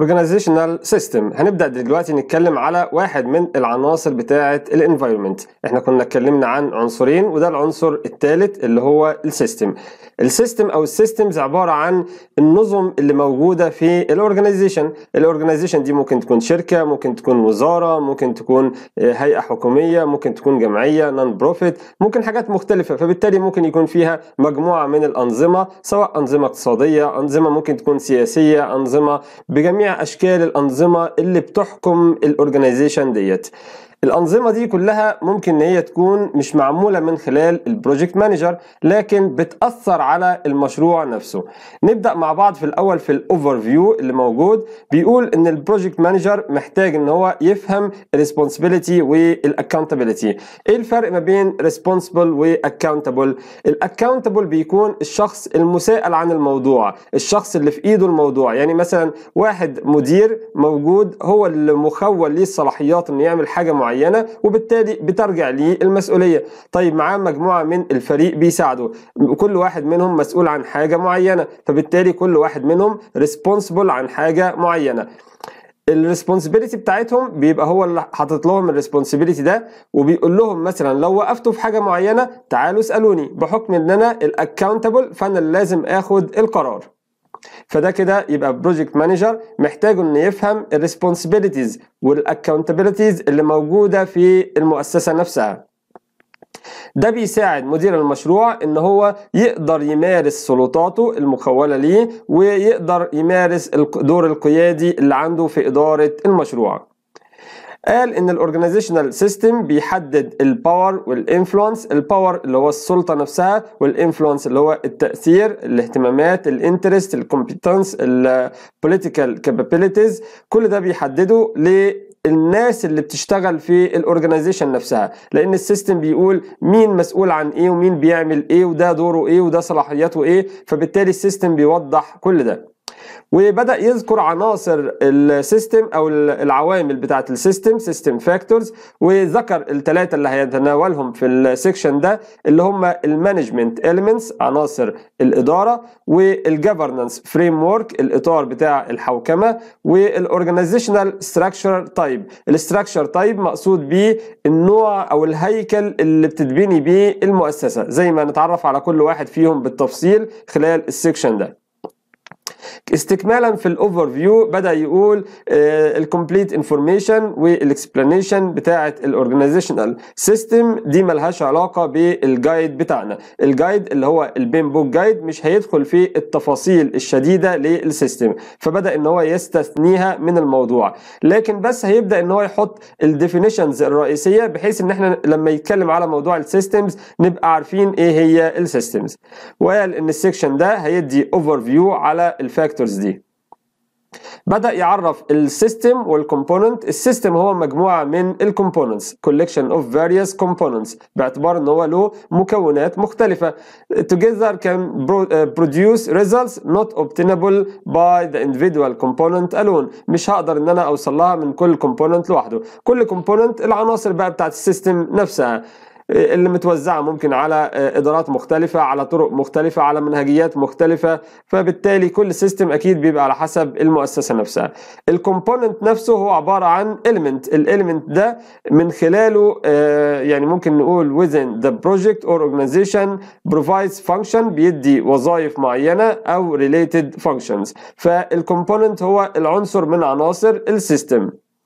organizational system هنبدأ دلوقتي نتكلم على واحد من العناصر بتاعة الانفايرمنت احنا كنا اتكلمنا عن عنصرين وده العنصر الثالث اللي هو السيستم السيستم او السيستمز عبارة عن النظم اللي موجودة في الاورجنايزيشن الاورجنايزيشن دي ممكن تكون شركة ممكن تكون وزارة ممكن تكون هيئة حكومية ممكن تكون جمعية نون بروفيت ممكن حاجات مختلفة فبالتالي ممكن يكون فيها مجموعة من الأنظمة سواء أنظمة اقتصادية أنظمة ممكن تكون سياسية أنظمة بجميع اشكال الانظمه اللي بتحكم الاورجنايزيشن ديت الأنظمة دي كلها ممكن إن هي تكون مش معمولة من خلال البروجكت مانجر لكن بتأثر على المشروع نفسه. نبدأ مع بعض في الأول في الأوفر فيو اللي موجود بيقول إن البروجكت مانجر محتاج إن هو يفهم الريسبونسبيلتي والأكونتابيلتي. إيه الفرق ما بين ريسبونسبل وأكونتابل؟ الأكونتابل بيكون الشخص المسائل عن الموضوع، الشخص اللي في إيده الموضوع، يعني مثلا واحد مدير موجود هو اللي مخول ليه الصلاحيات إنه يعمل حاجة معينة معينه وبالتالي بترجع ليه المسؤوليه طيب معاه مجموعه من الفريق بيساعده كل واحد منهم مسؤول عن حاجه معينه فبالتالي كل واحد منهم ريسبونسبل عن حاجه معينه الريسبونسبيلتي بتاعتهم بيبقى هو اللي حاطط لهم الريسبونسبيلتي ده وبيقول لهم مثلا لو وقفتوا في حاجه معينه تعالوا اسالوني بحكم ان انا الاكونتبل فانا اللي لازم اخد القرار فده كده يبقى بروجكت مانجر محتاج انه يفهم الريسبونسبيلتيز والاكونتابيلتيز اللي موجوده في المؤسسه نفسها ده بيساعد مدير المشروع ان هو يقدر يمارس سلطاته المخوله ليه ويقدر يمارس الدور القيادي اللي عنده في اداره المشروع قال ان الاورجنايزيشنال سيستم بيحدد الباور والانفلونس الباور اللي هو السلطه نفسها والانفلونس اللي هو التاثير الاهتمامات الانترست الكومبتنس البوليتيكال كابابيلتيز كل ده بيحدده ل الناس اللي بتشتغل في الاورجنايزيشن نفسها لان السيستم بيقول مين مسؤول عن ايه ومين بيعمل ايه وده دوره ايه وده صلاحياته ايه فبالتالي السيستم بيوضح كل ده وبدا يذكر عناصر السيستم او العوامل بتاعه السيستم سيستم فاكتورز وذكر الثلاثه اللي هيتناولهم في السكشن ده اللي هم المانجمنت اليمنتس عناصر الاداره والجفرنس فريم ورك الاطار بتاع الحوكمه والاورجنايزيشنال ستراكشر تايب الستراكشر تايب مقصود بيه النوع او الهيكل اللي بتتبني بيه المؤسسه زي ما نتعرف على كل واحد فيهم بالتفصيل خلال السكشن ده استكمالا في الاوفر فيو بدا يقول الكومبليت انفورميشن والاكسبلانيشن بتاعه الاورجنايزيشنال سيستم دي ملهاش علاقه بالجايد بتاعنا الجايد اللي هو البين بوك جايد مش هيدخل في التفاصيل الشديده للسيستم فبدا ان هو يستثنيها من الموضوع لكن بس هيبدا ان هو يحط الديفينيشنز الرئيسيه بحيث ان احنا لما يتكلم على موضوع السيستمز نبقى عارفين ايه هي السيستمز وقال ان السكشن ده هيدي اوفر فيو على الفاكتورز دي بدأ يعرف السيستم والكومبوننت السيستم هو مجموعة من الكومبوننتس collection of various components باعتبار ان هو له مكونات مختلفة together can produce results not obtainable by the individual component alone مش هقدر ان انا اوصل لها من كل component لوحده كل component العناصر بقى بتاعت السيستم نفسها اللي متوزعة ممكن على إدارات مختلفة على طرق مختلفة على منهجيات مختلفة فبالتالي كل سيستم أكيد بيبقى على حسب المؤسسة نفسها الكومبوننت نفسه هو عبارة عن element الاليمنت ده من خلاله يعني ممكن نقول within the project or organization provides function بيدي وظائف معينة أو related functions فالكومبوننت هو العنصر من عناصر السيستم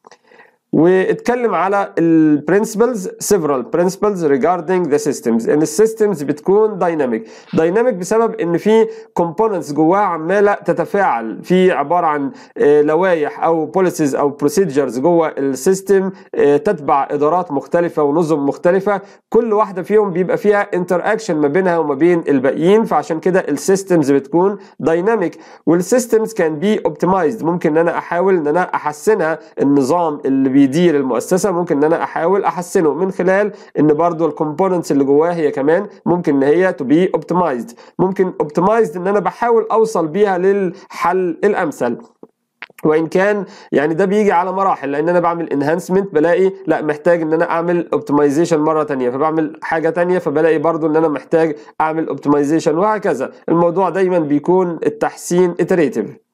واتكلم على البرنسبلز several principles regarding the systems ان السيستمز بتكون دايناميك دايناميك بسبب ان في components جواها عماله تتفاعل في عباره عن لوائح او بوليسيز او procedures جوه السيستم تتبع ادارات مختلفه ونظم مختلفه كل واحده فيهم بيبقى فيها انتر اكشن ما بينها وما بين الباقيين فعشان كده السيستمز بتكون دايناميك والسيستمز كان بي اوبتمايزد ممكن ان انا احاول ان انا احسنها النظام اللي بيدير المؤسسه ممكن ان انا احاول احسنه من خلال ان برضو الكومبوننتس اللي جواها هي كمان ممكن ان هي تو بي اوبتمايزد ممكن اوبتمايزد ان انا بحاول اوصل بيها للحل الامثل وان كان يعني ده بيجي على مراحل لان انا بعمل انهانسمنت بلاقي لا محتاج ان انا اعمل اوبتمايزيشن مره تانية فبعمل حاجه تانية فبلاقي برضو ان انا محتاج اعمل اوبتمايزيشن وهكذا الموضوع دايما بيكون التحسين اتريتيف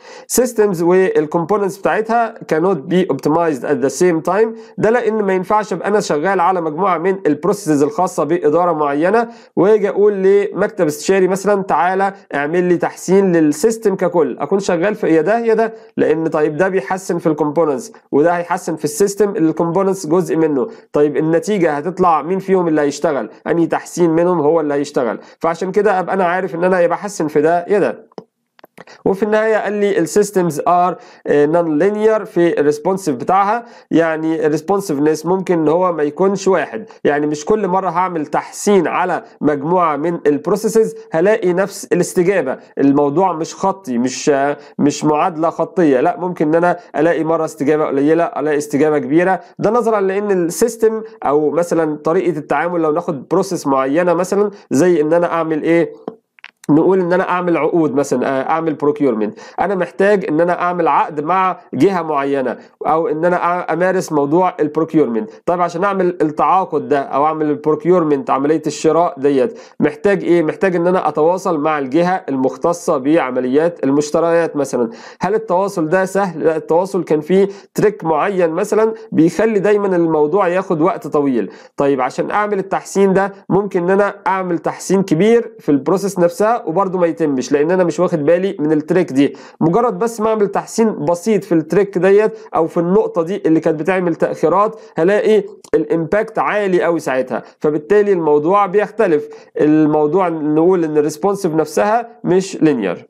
systems والكومبوننتس بتاعتها cannot be optimized at the same time ده لان ما ينفعش ابقى انا شغال على مجموعه من البروسيسز الخاصه باداره معينه واجي اقول لمكتب استشاري مثلا تعالى اعمل لي تحسين للسيستم ككل اكون شغال في يا ده يا ده لان طيب ده بيحسن في الكومبوننتس وده هيحسن في السيستم الكومبوننتس جزء منه طيب النتيجه هتطلع مين فيهم اللي هيشتغل انهي تحسين منهم هو اللي هيشتغل فعشان كده ابقى انا عارف ان انا يا بحسن في ده يا ده وفي النهايه قال لي السيستمز ار نون لينير في الريسبونسيف بتاعها يعني الريسبونسيفنس ممكن ان هو ما يكونش واحد يعني مش كل مره هعمل تحسين على مجموعه من البروسيسز هلاقي نفس الاستجابه الموضوع مش خطي مش مش معادله خطيه لا ممكن ان انا الاقي مره استجابه قليله الاقي استجابه كبيره ده نظرا لان السيستم او مثلا طريقه التعامل لو ناخد بروسيس معينه مثلا زي ان انا اعمل ايه نقول ان انا اعمل عقود مثلا اعمل بروكيورمنت انا محتاج ان انا اعمل عقد مع جهه معينه او ان انا امارس موضوع البروكيورمنت طيب عشان اعمل التعاقد ده او اعمل البروكيورمنت عمليه الشراء ديت محتاج ايه محتاج ان انا اتواصل مع الجهه المختصه بعمليات المشتريات مثلا هل التواصل ده سهل لا التواصل كان فيه تريك معين مثلا بيخلي دايما الموضوع ياخد وقت طويل طيب عشان اعمل التحسين ده ممكن ان انا اعمل تحسين كبير في البروسيس نفسها وبرده ما يتمش لان انا مش واخد بالي من التريك دي مجرد بس ما اعمل تحسين بسيط في التريك ديت او في النقطه دي اللي كانت بتعمل تاخيرات هلاقي الامباكت عالي قوي ساعتها فبالتالي الموضوع بيختلف الموضوع نقول ان الريسبونسيف نفسها مش لينير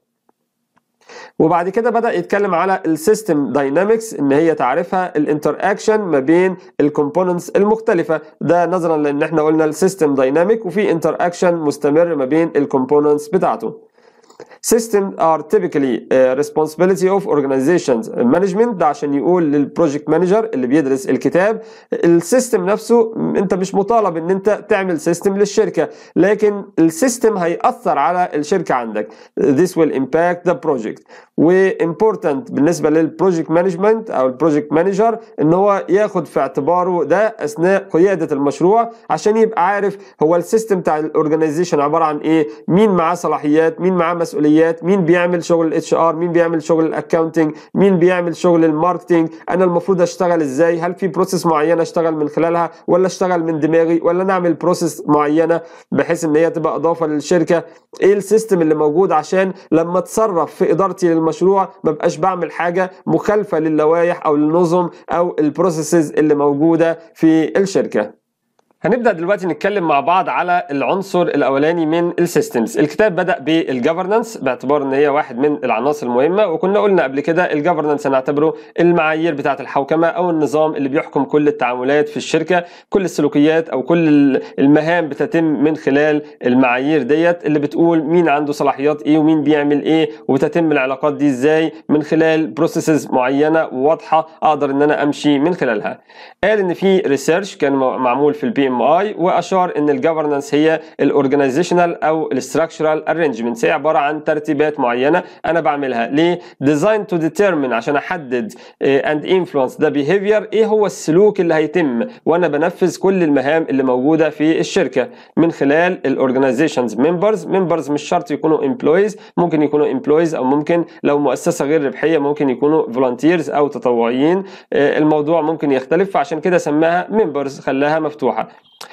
وبعد كده بدا يتكلم على السيستم داينامكس ان هي تعرفها الانتر اكشن ما بين الكومبوننتس المختلفه ده نظرا لان احنا قلنا السيستم دايناميك وفي انتر اكشن مستمر ما بين الكومبوننتس بتاعته Systems are typically uh, responsibility of organizations management ده عشان يقول للبروجكت مانجر اللي بيدرس الكتاب السيستم نفسه انت مش مطالب ان انت تعمل سيستم للشركه لكن السيستم هيأثر على الشركه عندك this will impact the project وimportant بالنسبه للبروجكت مانجمنت او البروجكت مانجر ان هو ياخد في اعتباره ده اثناء قياده المشروع عشان يبقى عارف هو السيستم بتاع الاورجنايزيشن عباره عن ايه مين معاه صلاحيات مين معاه مسؤوليات مين بيعمل شغل الاتش ار مين بيعمل شغل الاكاونتنج مين بيعمل شغل الماركتنج انا المفروض اشتغل ازاي هل في بروسيس معينه اشتغل من خلالها ولا اشتغل من دماغي ولا نعمل بروسيس معينه بحيث ان هي تبقى اضافه للشركه ايه السيستم اللي موجود عشان لما اتصرف في ادارتي للمشروع ما بقاش بعمل حاجه مخالفه للوائح او النظم او البروسيسز اللي موجوده في الشركه هنبدا دلوقتي نتكلم مع بعض على العنصر الاولاني من السيستمز الكتاب بدا بالجفرنانس باعتبار ان هي واحد من العناصر المهمه وكنا قلنا قبل كده الجفرنانس هنعتبره المعايير بتاعه الحوكمه او النظام اللي بيحكم كل التعاملات في الشركه كل السلوكيات او كل المهام بتتم من خلال المعايير ديت اللي بتقول مين عنده صلاحيات ايه ومين بيعمل ايه وبتتم العلاقات دي ازاي من خلال بروسيسز معينه وواضحه اقدر ان انا امشي من خلالها قال ان في ريسيرش كان معمول في البي ام اي واشار ان الجفرنانس هي الاورجنايزيشنال او الاستراكشرال ارينجمنت هي عباره عن ترتيبات معينه انا بعملها ليه ديزاين تو ديترمين عشان احدد اند انفلونس ذا بيهيفير ايه هو السلوك اللي هيتم وانا بنفذ كل المهام اللي موجوده في الشركه من خلال الاورجنايزيشنز ممبرز ممبرز مش شرط يكونوا امبلويز ممكن يكونوا امبلويز او ممكن لو مؤسسه غير ربحيه ممكن يكونوا فولunteers او تطوعيين الموضوع ممكن يختلف فعشان كده سماها ممبرز خلاها مفتوحه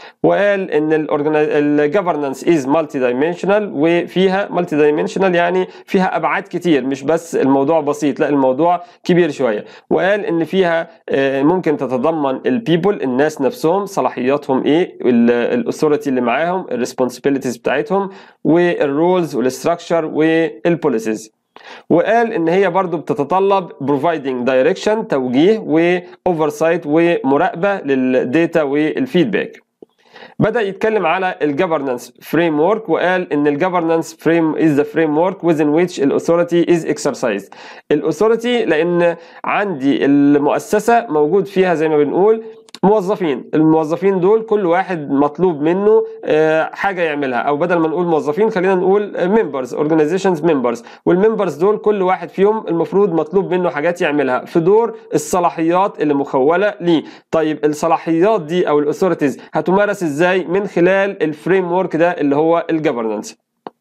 وقال ان الجفرنانس از مالتي دايمنشنال وفيها مالتي دايمنشنال يعني فيها ابعاد كتير مش بس الموضوع بسيط لا الموضوع كبير شويه وقال ان فيها ممكن تتضمن البيبل الناس نفسهم صلاحياتهم ايه الاثوريتي اللي معاهم الريسبونسبيلتيز بتاعتهم والرولز والاستراكشر والبوليسيز وقال ان هي برضو بتتطلب providing direction توجيه واوفرسايت ومراقبه للديتا والفيدباك بدا يتكلم على الجفرنانس فريم ورك وقال ان الجفرنانس فريم از ذا فريم ورك within which الاثوريتي از exercised الاثوريتي لان عندي المؤسسه موجود فيها زي ما بنقول موظفين الموظفين دول كل واحد مطلوب منه حاجه يعملها او بدل ما نقول موظفين خلينا نقول ممبرز اورجانيزيشنز ممبرز والممبرز دول كل واحد فيهم المفروض مطلوب منه حاجات يعملها في دور الصلاحيات اللي مخوله ليه طيب الصلاحيات دي او الاثوريتيز هتمارس ازاي من خلال الفريم ورك ده اللي هو الجفرنانس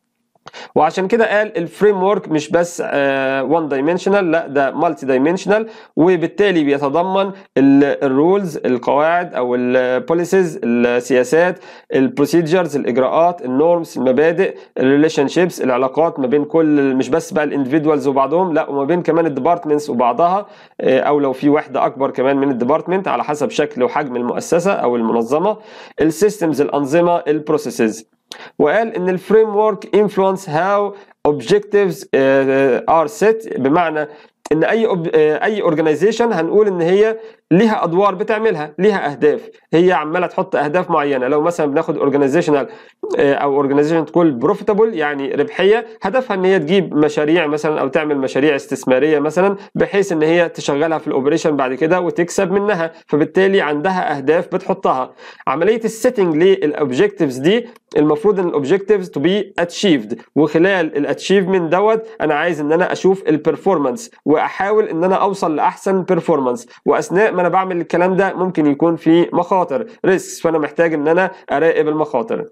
وعشان كده قال الفريم ورك مش بس وان دايمنشنال لا ده مالتي دايمنشنال وبالتالي بيتضمن الرولز القواعد او البوليسيز السياسات البروسيجرز الاجراءات النورمز المبادئ الريليشن شيبس العلاقات ما بين كل مش بس بقى الاندفيدوالز وبعضهم لا وما بين كمان الديبارتمنتس وبعضها آه، او لو في وحده اكبر كمان من الديبارتمنت على حسب شكل وحجم المؤسسه او المنظمه السيستمز الانظمه البروسيسز وقال ان الفريم ورك انفلونس هاو objectives ار سيت بمعنى ان اي أوب... اي اورجانيزيشن هنقول ان هي ليها ادوار بتعملها ليها اهداف هي عماله تحط اهداف معينه لو مثلا بناخد اورجانيزيشنال او اورجانيزيشن تكون بروفيتابل يعني ربحيه هدفها ان هي تجيب مشاريع مثلا او تعمل مشاريع استثماريه مثلا بحيث ان هي تشغلها في الاوبريشن بعد كده وتكسب منها فبالتالي عندها اهداف بتحطها عمليه السيتنج للاوبجكتيفز دي المفروض ان الاوبجكتيفز تو بي اتشيفد وخلال الاتشيفمنت دوت انا عايز ان انا اشوف البرفورمانس واحاول ان انا اوصل لاحسن بيرفورمانس واثناء ما انا بعمل الكلام ده ممكن يكون في مخاطر ريسكس فانا محتاج ان انا اراقب المخاطر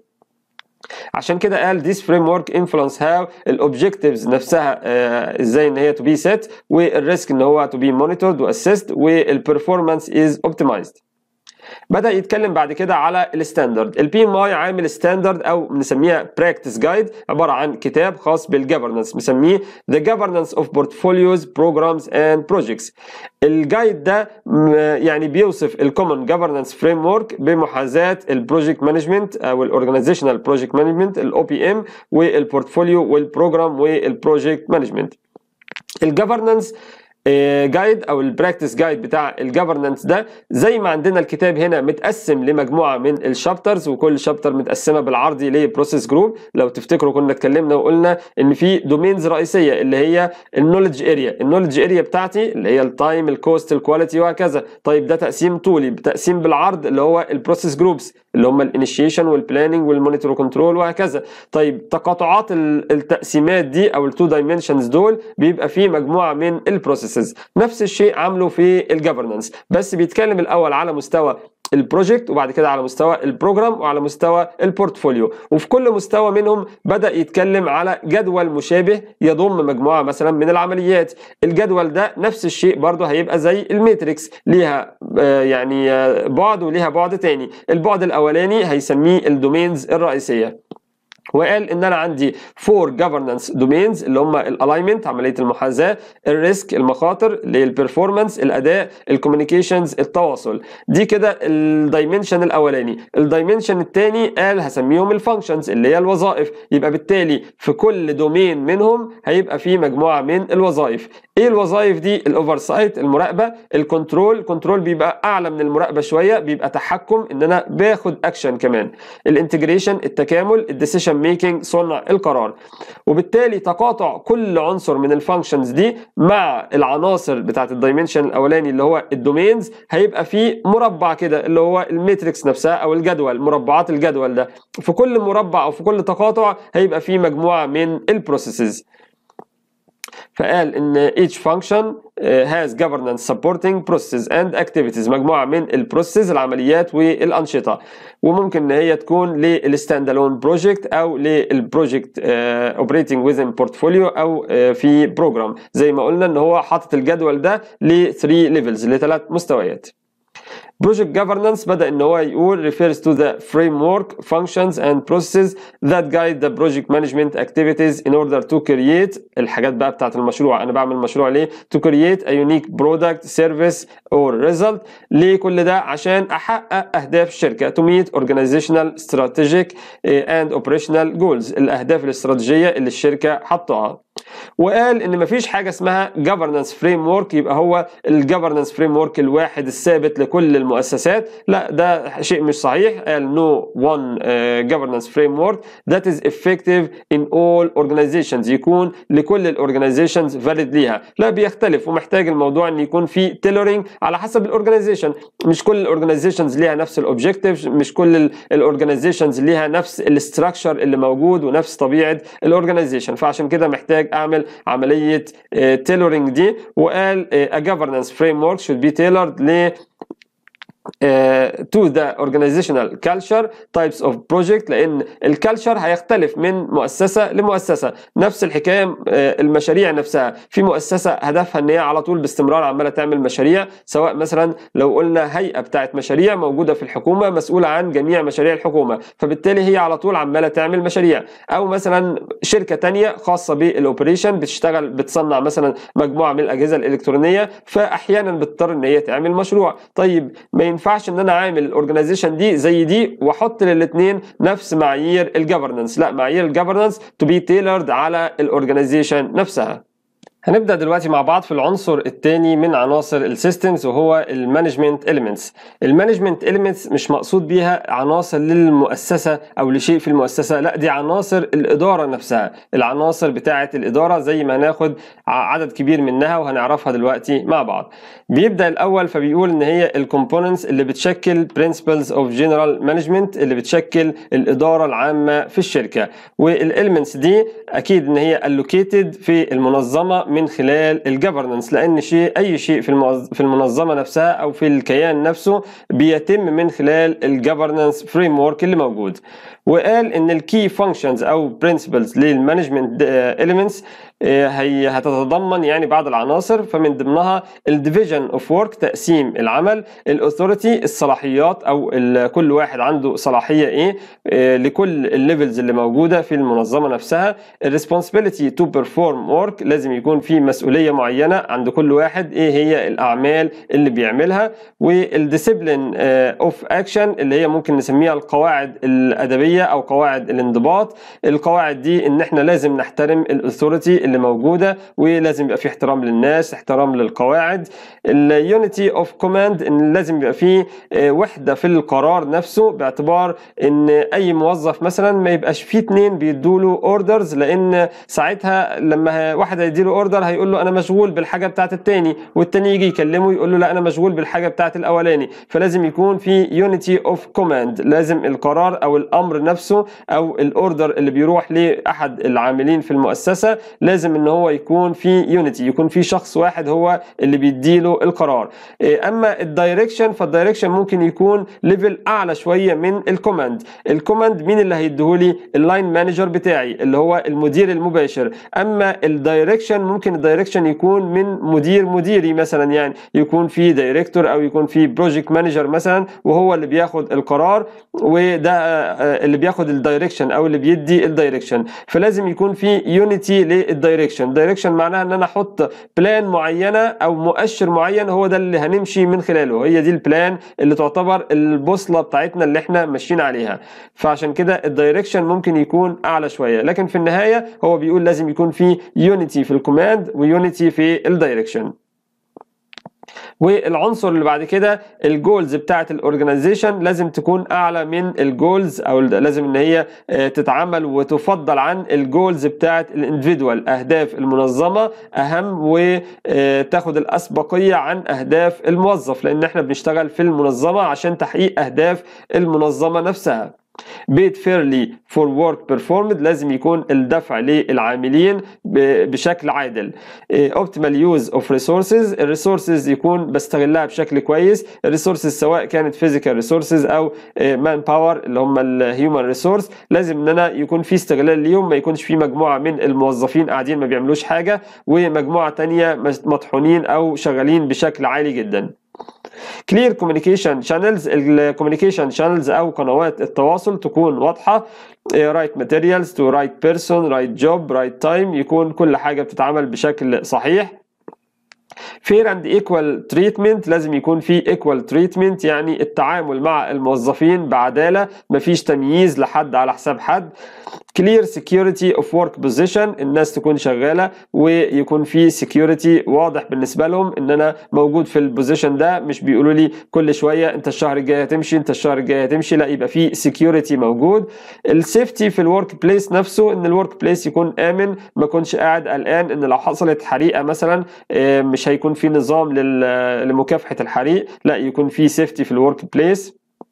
عشان كده قال this framework influence how الاوبجكتيفز نفسها آه ازاي ان هي to be set والريسك ان هو to be monitored وassessed والperformance is optimized بدا يتكلم بعد كده على الستاندرد البي ام اي عامل ستاندرد او بنسميها براكتس جايد عباره عن كتاب خاص بالجفرنس مسميه ذا جفرنس اوف بورتفوليوز بروجرامز اند بروجكتس الجايد ده يعني بيوصف الكومن جفرنس فريم ورك بمحاذاه البروجكت مانجمنت او الاورجنايزيشنال بروجكت مانجمنت الاو بي ام والبورتفوليو والبروجرام والبروجكت مانجمنت الجفرنس جايد او البراكتس جايد بتاع الجفرنانس ده زي ما عندنا الكتاب هنا متقسم لمجموعه من الشابترز وكل شابتر متقسمه بالعرضي لبروسيس جروب لو تفتكروا كنا اتكلمنا وقلنا ان في دومينز رئيسيه اللي هي النولج اريا النولج اريا بتاعتي اللي هي التايم الكوست الكواليتي وهكذا طيب ده تقسيم طولي تقسيم بالعرض اللي هو البروسيس جروبس اللي هم الانيشيشن والبلاننج والمونيتور كنترول وهكذا طيب تقاطعات التقسيمات دي او التو دايمنشنز دول بيبقى فيه مجموعه من البروسيس بروسيسز نفس الشيء عامله في الجفرنس بس بيتكلم الاول على مستوى البروجكت وبعد كده على مستوى البروجرام وعلى مستوى البورتفوليو وفي كل مستوى منهم بدا يتكلم على جدول مشابه يضم مجموعه مثلا من العمليات الجدول ده نفس الشيء برضه هيبقى زي الميتريكس ليها يعني بعد وليها بعد تاني البعد الاولاني هيسميه الدومينز الرئيسيه وقال ان انا عندي فور جفرنانس دومينز اللي هم الالاينمنت عمليه المحاذاه الريسك المخاطر اللي هي البرفورمانس الاداء الكوميونيكيشنز التواصل دي كده الدايمنشن الاولاني الدايمنشن الثاني قال هسميهم الفانكشنز اللي هي الوظائف يبقى بالتالي في كل دومين منهم هيبقى في مجموعه من الوظائف ايه الوظائف دي الاوفر سايت المراقبه الكنترول الكنترول بيبقى اعلى من المراقبه شويه بيبقى تحكم ان انا باخد اكشن كمان الانتجريشن التكامل الديسيشن ميكنج صنع القرار وبالتالي تقاطع كل عنصر من الفانكشنز دي مع العناصر بتاعت الدايمنشن الاولاني اللي هو الدومينز هيبقى في مربع كده اللي هو الماتريكس نفسها او الجدول مربعات الجدول ده في كل مربع او في كل تقاطع هيبقى في مجموعه من البروسيسز فقال ان each function has governance supporting processes and activities مجموعه من البروسيس العمليات والانشطه وممكن ان هي تكون للستاند الون بروجكت او للبروجكت اوبريتنج within بورتفوليو او في بروجرام زي ما قلنا ان هو حاطط الجدول ده ل 3 ليفلز لثلاث مستويات Project governance بدأ ان هو يقول refers to the framework, functions and processes that guide the project management activities in order to create الحاجات بقى بتاعت المشروع انا بعمل مشروع ليه to create a unique product, service or result ليه كل ده عشان احقق اهداف الشركة to meet organizational, strategic and operational goals الاهداف الاستراتيجية اللي الشركة حطها وقال ان مفيش حاجه اسمها governance framework يبقى هو الجفرنس فريم ورك الواحد الثابت لكل المؤسسات لا ده شيء مش صحيح قال no one uh, governance framework that is effective in all organizations يكون لكل الاورجنايزيشنز valid ليها لا بيختلف ومحتاج الموضوع ان يكون في تيلورينج على حسب الاورجنايزيشن مش كل الاورجنايزيشنز ليها نفس الاوبجكتيف مش كل الاورجنايزيشنز ليها نفس الاستراكشر اللي موجود ونفس طبيعه الاورجنايزيشن فعشان كده محتاج اعمل عمليه تيلورينج دي وقال a governance framework should be tailored ل تو ذا organizational culture types of project لان الكالتشر هيختلف من مؤسسه لمؤسسه نفس الحكايه آه، المشاريع نفسها في مؤسسه هدفها ان هي على طول باستمرار عماله تعمل مشاريع سواء مثلا لو قلنا هيئه بتاعت مشاريع موجوده في الحكومه مسؤوله عن جميع مشاريع الحكومه فبالتالي هي على طول عماله تعمل مشاريع او مثلا شركه تانية خاصه بالاوبريشن بتشتغل بتصنع مثلا مجموعه من الاجهزه الالكترونيه فاحيانا بتضطر ان هي تعمل مشروع طيب ما ينفعش ان انا عامل الاورجنايزيشن دي زي دي واحط للاثنين نفس معايير الجفرنس لا معايير الجفرنس تو بي تailored على الاورجنايزيشن نفسها هنبدا دلوقتي مع بعض في العنصر الثاني من عناصر السيستمز وهو المانجمنت اليمنتس المانجمنت اليمنتس مش مقصود بيها عناصر للمؤسسه او لشيء في المؤسسه لا دي عناصر الاداره نفسها العناصر بتاعه الاداره زي ما هناخد عدد كبير منها وهنعرفها دلوقتي مع بعض بيبدا الاول فبيقول ان هي الكومبوننتس اللي بتشكل برنسبلز اوف جنرال مانجمنت اللي بتشكل الاداره العامه في الشركه والاليمنتس دي اكيد ان هي allocated في المنظمه من خلال الجفرنس لان شيء اي شيء في في المنظمه نفسها او في الكيان نفسه بيتم من خلال الجفرنس فريم ورك اللي موجود وقال ان الكي فانكشنز او برنسبلز للمانجمنت اليمنتس هي هتتضمن يعني بعض العناصر فمن ضمنها الديفيجن اوف ورك تقسيم العمل الاثوريتي الصلاحيات او كل واحد عنده صلاحيه ايه آه، لكل الليفلز اللي موجوده في المنظمه نفسها الريسبونسبيلتي تو بيرفورم ورك لازم يكون في مسؤوليه معينه عند كل واحد ايه هي الاعمال اللي بيعملها والديسيبلين اوف اكشن اللي هي ممكن نسميها القواعد الادبيه او قواعد الانضباط القواعد دي ان احنا لازم نحترم الاثوريتي اللي موجوده ولازم يبقى في احترام للناس احترام للقواعد اليونيتي اوف كوماند ان لازم يبقى في آه، وحده في القرار نفسه باعتبار ان اي موظف مثلا ما يبقاش في اتنين بيدوا له اوردرز لان ساعتها لما واحد هيدي له اوردر هيقول له انا مشغول بالحاجه بتاعت التاني والتاني يجي يكلمه يقول له لا انا مشغول بالحاجه بتاعت الاولاني فلازم يكون في يونيتي اوف كوماند لازم القرار او الامر نفسه او الاوردر اللي بيروح لاحد العاملين في المؤسسه لازم ان هو يكون في يونيتي يكون في شخص واحد هو اللي بيديله القرار إيه، اما الدايركشن فالدايركشن ممكن يكون ليفل اعلى شويه من الكوماند الكوماند مين اللي هيديهولي اللاين مانجر بتاعي اللي هو المدير المباشر اما الدايركشن ممكن الدايركشن يكون من مدير مديري مثلا يعني يكون في دايركتور او يكون في بروجكت مانجر مثلا وهو اللي بياخد القرار وده آه، اللي بياخد الدايركشن او اللي بيدي الدايركشن فلازم يكون في يونيتي الدايركشن دايركشن معناها ان انا احط بلان معينه او مؤشر معين هو ده اللي هنمشي من خلاله هي دي البلان اللي تعتبر البوصله بتاعتنا اللي احنا ماشيين عليها فعشان كده الدايركشن ممكن يكون اعلى شويه لكن في النهايه هو بيقول لازم يكون في يونيتي في الكوماند ويونيتي في الدايركشن والعنصر اللي بعد كده الجولز بتاعه الاورجنايزيشن لازم تكون اعلى من الجولز او لازم ان هي آه، تتعمل وتفضل عن الجولز بتاعه الاندفيدوال اهداف المنظمه اهم وتاخد الاسبقيه عن اهداف الموظف لان احنا بنشتغل في المنظمه عشان تحقيق اهداف المنظمه نفسها بيت فيرلي فور ورك بيرفورمد لازم يكون الدفع للعاملين بشكل عادل اوبتيمال يوز اوف ريسورسز الريسورسز يكون بستغلها بشكل كويس الريسورسز سواء كانت فيزيكال ريسورسز او مان باور اللي هم الهيومن ريسورس لازم ان انا يكون في استغلال ليهم ما يكونش في مجموعه من الموظفين قاعدين ما بيعملوش حاجه ومجموعه تانية مطحونين او شغالين بشكل عالي جدا كلير كوميونيكيشن شانلز الكوميونيكيشن شانلز او قنوات التواصل تكون واضحه رايت ماتيريالز تو رايت بيرسون رايت جوب رايت تايم يكون كل حاجه بتتعمل بشكل صحيح فير اند ايكوال تريتمنت لازم يكون في ايكوال تريتمنت يعني التعامل مع الموظفين بعداله مفيش تمييز لحد على حساب حد كلير سكيورتي اوف ورك بوزيشن الناس تكون شغاله ويكون في سكيورتي واضح بالنسبه لهم ان انا موجود في البوزيشن ده مش بيقولوا لي كل شويه انت الشهر الجاي هتمشي انت الشهر الجاي هتمشي لا يبقى في سكيورتي موجود السيفتي في الورك بليس نفسه ان الورك بليس يكون امن ما اكونش قاعد قلقان ان لو حصلت حريقه مثلا آه، مش هيكون في نظام لمكافحه الحريق لا يكون في سيفتي في الورك بليس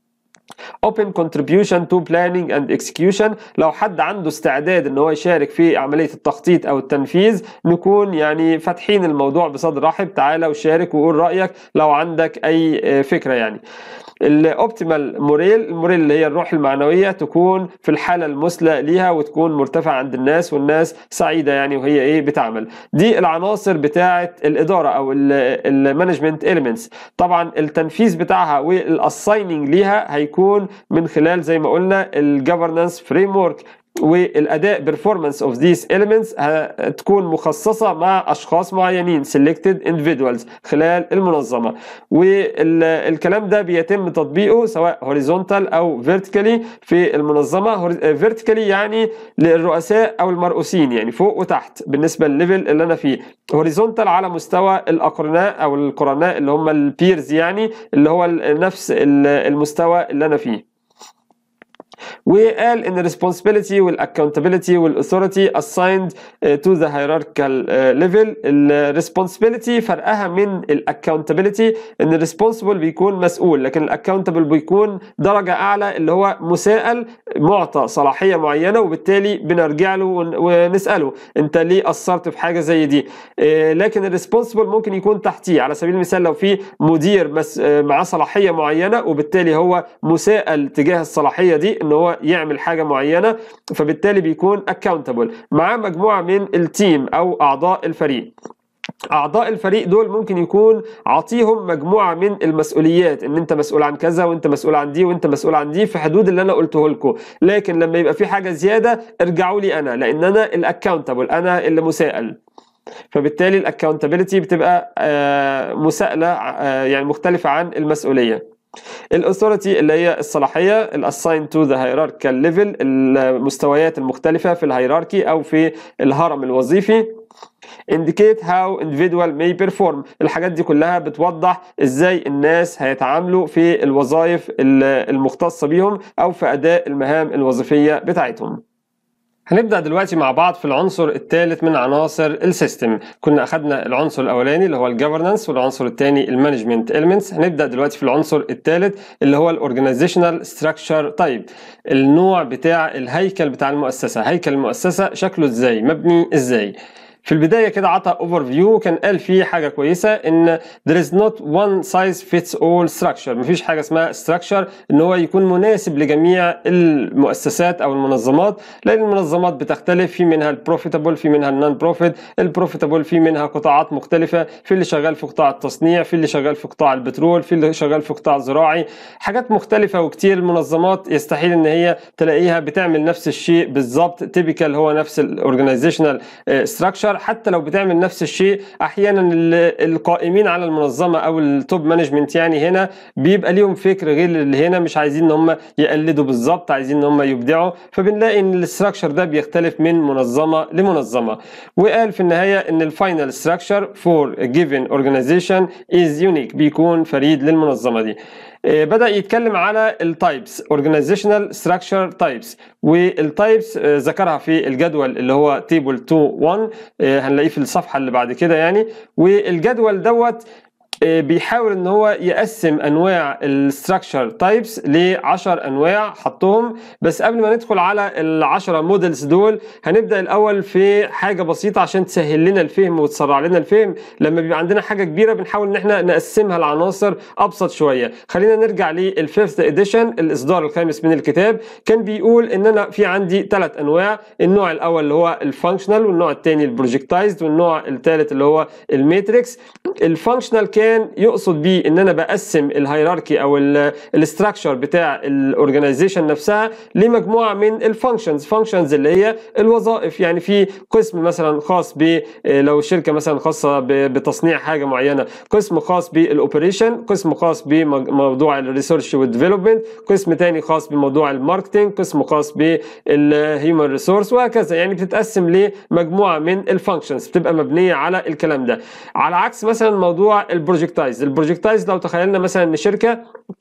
open contribution to planning and execution لو حد عنده استعداد ان هو يشارك في عمليه التخطيط او التنفيذ نكون يعني فاتحين الموضوع بصدر رحب تعالى وشارك وقول رايك لو عندك اي فكره يعني الاوبتيمال موريل الموريل اللي هي الروح المعنويه تكون في الحاله المثلى ليها وتكون مرتفعه عند الناس والناس سعيده يعني وهي ايه بتعمل دي العناصر بتاعه الاداره او المانجمنت اليمنتس طبعا التنفيذ بتاعها والاسايننج ليها هيكون من خلال زي ما قلنا الجفرنس فريم ورك والاداء performance of these elements هتكون مخصصه مع اشخاص معينين selected individuals خلال المنظمه والكلام ده بيتم تطبيقه سواء horizontal او vertically في المنظمه vertically يعني للرؤساء او المرؤوسين يعني فوق وتحت بالنسبه للليفل اللي انا فيه horizontal على مستوى الاقرناء او القرناء اللي هم البيرز يعني اللي هو نفس المستوى اللي انا فيه وقال ان responsibility والاكونتابيلتي والاثوريتي assigned to the hierarchical level الريسبونسبيلتي فرقها من الاكونتابيلتي ان الريسبونسبل بيكون مسؤول لكن الاكونتابل بيكون درجه اعلى اللي هو مسائل معطى صلاحيه معينه وبالتالي بنرجع له ونساله انت ليه قصرت في حاجه زي دي لكن الريسبونسبل ممكن يكون تحتيه على سبيل المثال لو في مدير معاه صلاحيه معينه وبالتالي هو مسائل تجاه الصلاحيه دي ان هو يعمل حاجه معينه فبالتالي بيكون اكاونتبل معاه مجموعه من التيم او اعضاء الفريق اعضاء الفريق دول ممكن يكون عطيهم مجموعه من المسؤوليات ان انت مسؤول عن كذا وانت مسؤول عن دي وانت مسؤول عن دي في حدود اللي انا قلته لكم لكن لما يبقى في حاجه زياده ارجعوا لي انا لان انا الاكاونتبل انا اللي مسائل فبالتالي الاكاونتابيلتي بتبقى مساءله يعني مختلفه عن المسؤوليه الاثوريتي اللي هي الصلاحيه الاساين تو ذا هيراركال ليفل المستويات المختلفه في الهيراركي او في الهرم الوظيفي indicate how individual may perform الحاجات دي كلها بتوضح ازاي الناس هيتعاملوا في الوظائف المختصه بيهم او في اداء المهام الوظيفيه بتاعتهم هنبدا دلوقتي مع بعض في العنصر الثالث من عناصر السيستم كنا اخذنا العنصر الاولاني اللي هو الجفرنس والعنصر الثاني المانجمنت اليمنتس هنبدا دلوقتي في العنصر الثالث اللي هو الاورجانيزيشنال ستراكشر تايب النوع بتاع الهيكل بتاع المؤسسه هيكل المؤسسه شكله ازاي مبني ازاي في البدايه كده عطى اوفر فيو كان قال فيه حاجه كويسه ان there is not one size fits all structure مفيش حاجه اسمها structure ان هو يكون مناسب لجميع المؤسسات او المنظمات لان المنظمات بتختلف في منها البروفيتابل في منها النون بروفيت البروفيتابل في منها قطاعات مختلفه في اللي شغال في قطاع التصنيع في اللي شغال في قطاع البترول في اللي شغال في قطاع زراعي حاجات مختلفه وكتير المنظمات يستحيل ان هي تلاقيها بتعمل نفس الشيء بالظبط تيبيكال هو نفس الاورجنايزيشنال ستراكشر حتى لو بتعمل نفس الشيء احيانا القائمين على المنظمه او التوب مانجمنت يعني هنا بيبقى ليهم فكر غير اللي هنا مش عايزين ان هم يقلدوا بالظبط عايزين ان هم يبدعوا فبنلاقي ان الاستراكشر ده بيختلف من منظمه لمنظمه وقال في النهايه ان الفاينل ستراكشر فور جيفن اورجانيزيشن از يونيك بيكون فريد للمنظمه دي بدا يتكلم على التايبس اورجانيزيشنال ستراكشر تايبس والتايبس ذكرها في الجدول اللي هو تيبل 2 1 هنلاقيه في الصفحه اللي بعد كده يعني والجدول دوت بيحاول ان هو يقسم انواع الستراكشر تايبس ل 10 انواع حطهم بس قبل ما ندخل على ال 10 موديلز دول هنبدا الاول في حاجه بسيطه عشان تسهل لنا الفهم وتسرع لنا الفهم لما بيبقى عندنا حاجه كبيره بنحاول ان احنا نقسمها لعناصر ابسط شويه خلينا نرجع للفيفث اديشن الاصدار الخامس من الكتاب كان بيقول ان انا في عندي ثلاث انواع النوع الاول اللي هو الفانكشنال والنوع الثاني البروجكتايزد والنوع الثالث اللي هو الماتريكس الفانكشنال كان كان يقصد بيه ان انا بقسم الهيراركي او الاستراكشر بتاع الاورجنايزيشن نفسها لمجموعه من الفانكشنز فانكشنز اللي هي الوظائف يعني في قسم مثلا خاص ب لو شركه مثلا خاصه بتصنيع حاجه معينه قسم خاص بالاوبريشن قسم خاص بموضوع الريسيرش والديفلوبمنت قسم تاني خاص بموضوع الماركتنج قسم خاص بالهيومن ريسورس وهكذا يعني بتتقسم لمجموعه من الفانكشنز بتبقى مبنيه على الكلام ده على عكس مثلا موضوع البروجكتايز البروجكتايز لو تخيلنا مثلا ان شركه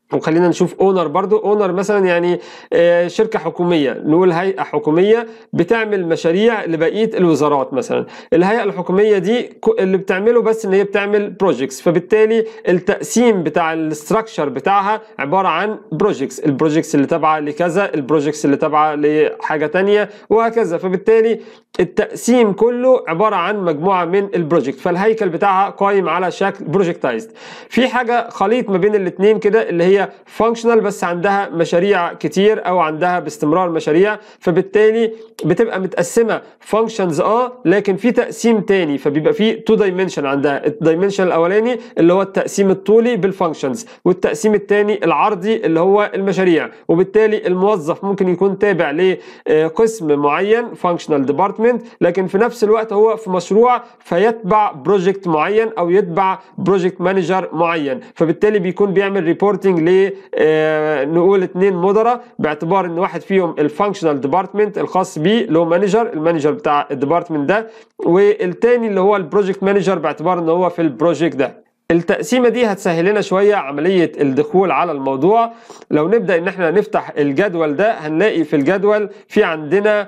وخلينا نشوف اونر برضو اونر مثلا يعني آه، شركه حكوميه نقول هيئه حكوميه بتعمل مشاريع لبقيه الوزارات مثلا الهيئه الحكوميه دي ك- اللي بتعمله بس ان هي بتعمل بروجيكتس فبالتالي التقسيم بتاع الاستراكشر بتاعها عباره عن بروجيكتس البروجيكتس اللي تابعه لكذا البروجيكتس اللي تابعه لحاجه تانية وهكذا فبالتالي التقسيم كله عباره عن مجموعه من البروجكت فالهيكل بتاعها قايم على شكل بروجكتايزد في حاجه خليط ما بين الاثنين كده اللي هي فانكشنال بس عندها مشاريع كتير او عندها باستمرار مشاريع فبالتالي بتبقى متقسمه فانكشنز اه لكن في تقسيم تاني فبيبقى في تو دايمنشن عندها الدايمنشن الاولاني اللي هو التقسيم الطولي بالفانكشنز والتقسيم الثاني العرضي اللي هو المشاريع وبالتالي الموظف ممكن يكون تابع لقسم معين فانكشنال ديبارتمنت لكن في نفس الوقت هو في مشروع فيتبع بروجكت معين او يتبع بروجكت مانجر معين فبالتالي بيكون بيعمل ريبورتنج ل آه، نقول اثنين مدراء باعتبار ان واحد فيهم الفانكشنال ديبارتمنت الخاص بيه اللي هو مانجر المانجر بتاع الديبارتمنت ده والتاني اللي هو البروجكت مانجر باعتبار ان هو في البروجكت ده التقسيمه دي هتسهل لنا شويه عمليه الدخول على الموضوع لو نبدا ان احنا نفتح الجدول ده هنلاقي في الجدول في عندنا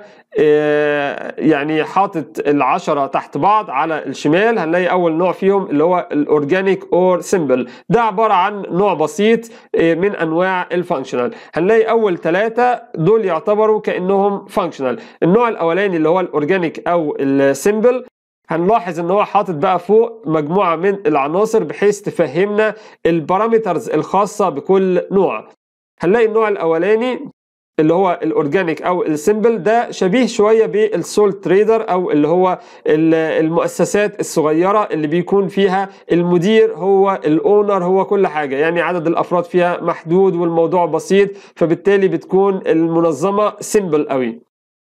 آه، يعني حاطط العشرة تحت بعض على الشمال هنلاقي اول نوع فيهم اللي هو الاورجانيك اور سيمبل ده عباره عن نوع بسيط آه، من انواع الفانكشنال هنلاقي اول ثلاثه دول يعتبروا كانهم فانكشنال النوع الاولاني اللي هو الاورجانيك او السيمبل هنلاحظ ان هو حاطط بقى فوق مجموعه من العناصر بحيث تفهمنا البارامترز الخاصه بكل نوع هنلاقي النوع الاولاني اللي هو الاورجانيك او السيمبل ده شبيه شويه بالسول تريدر او اللي هو ال- المؤسسات الصغيره اللي بيكون فيها المدير هو الاونر هو كل حاجه يعني عدد الافراد فيها محدود والموضوع بسيط فبالتالي بتكون المنظمه سيمبل قوي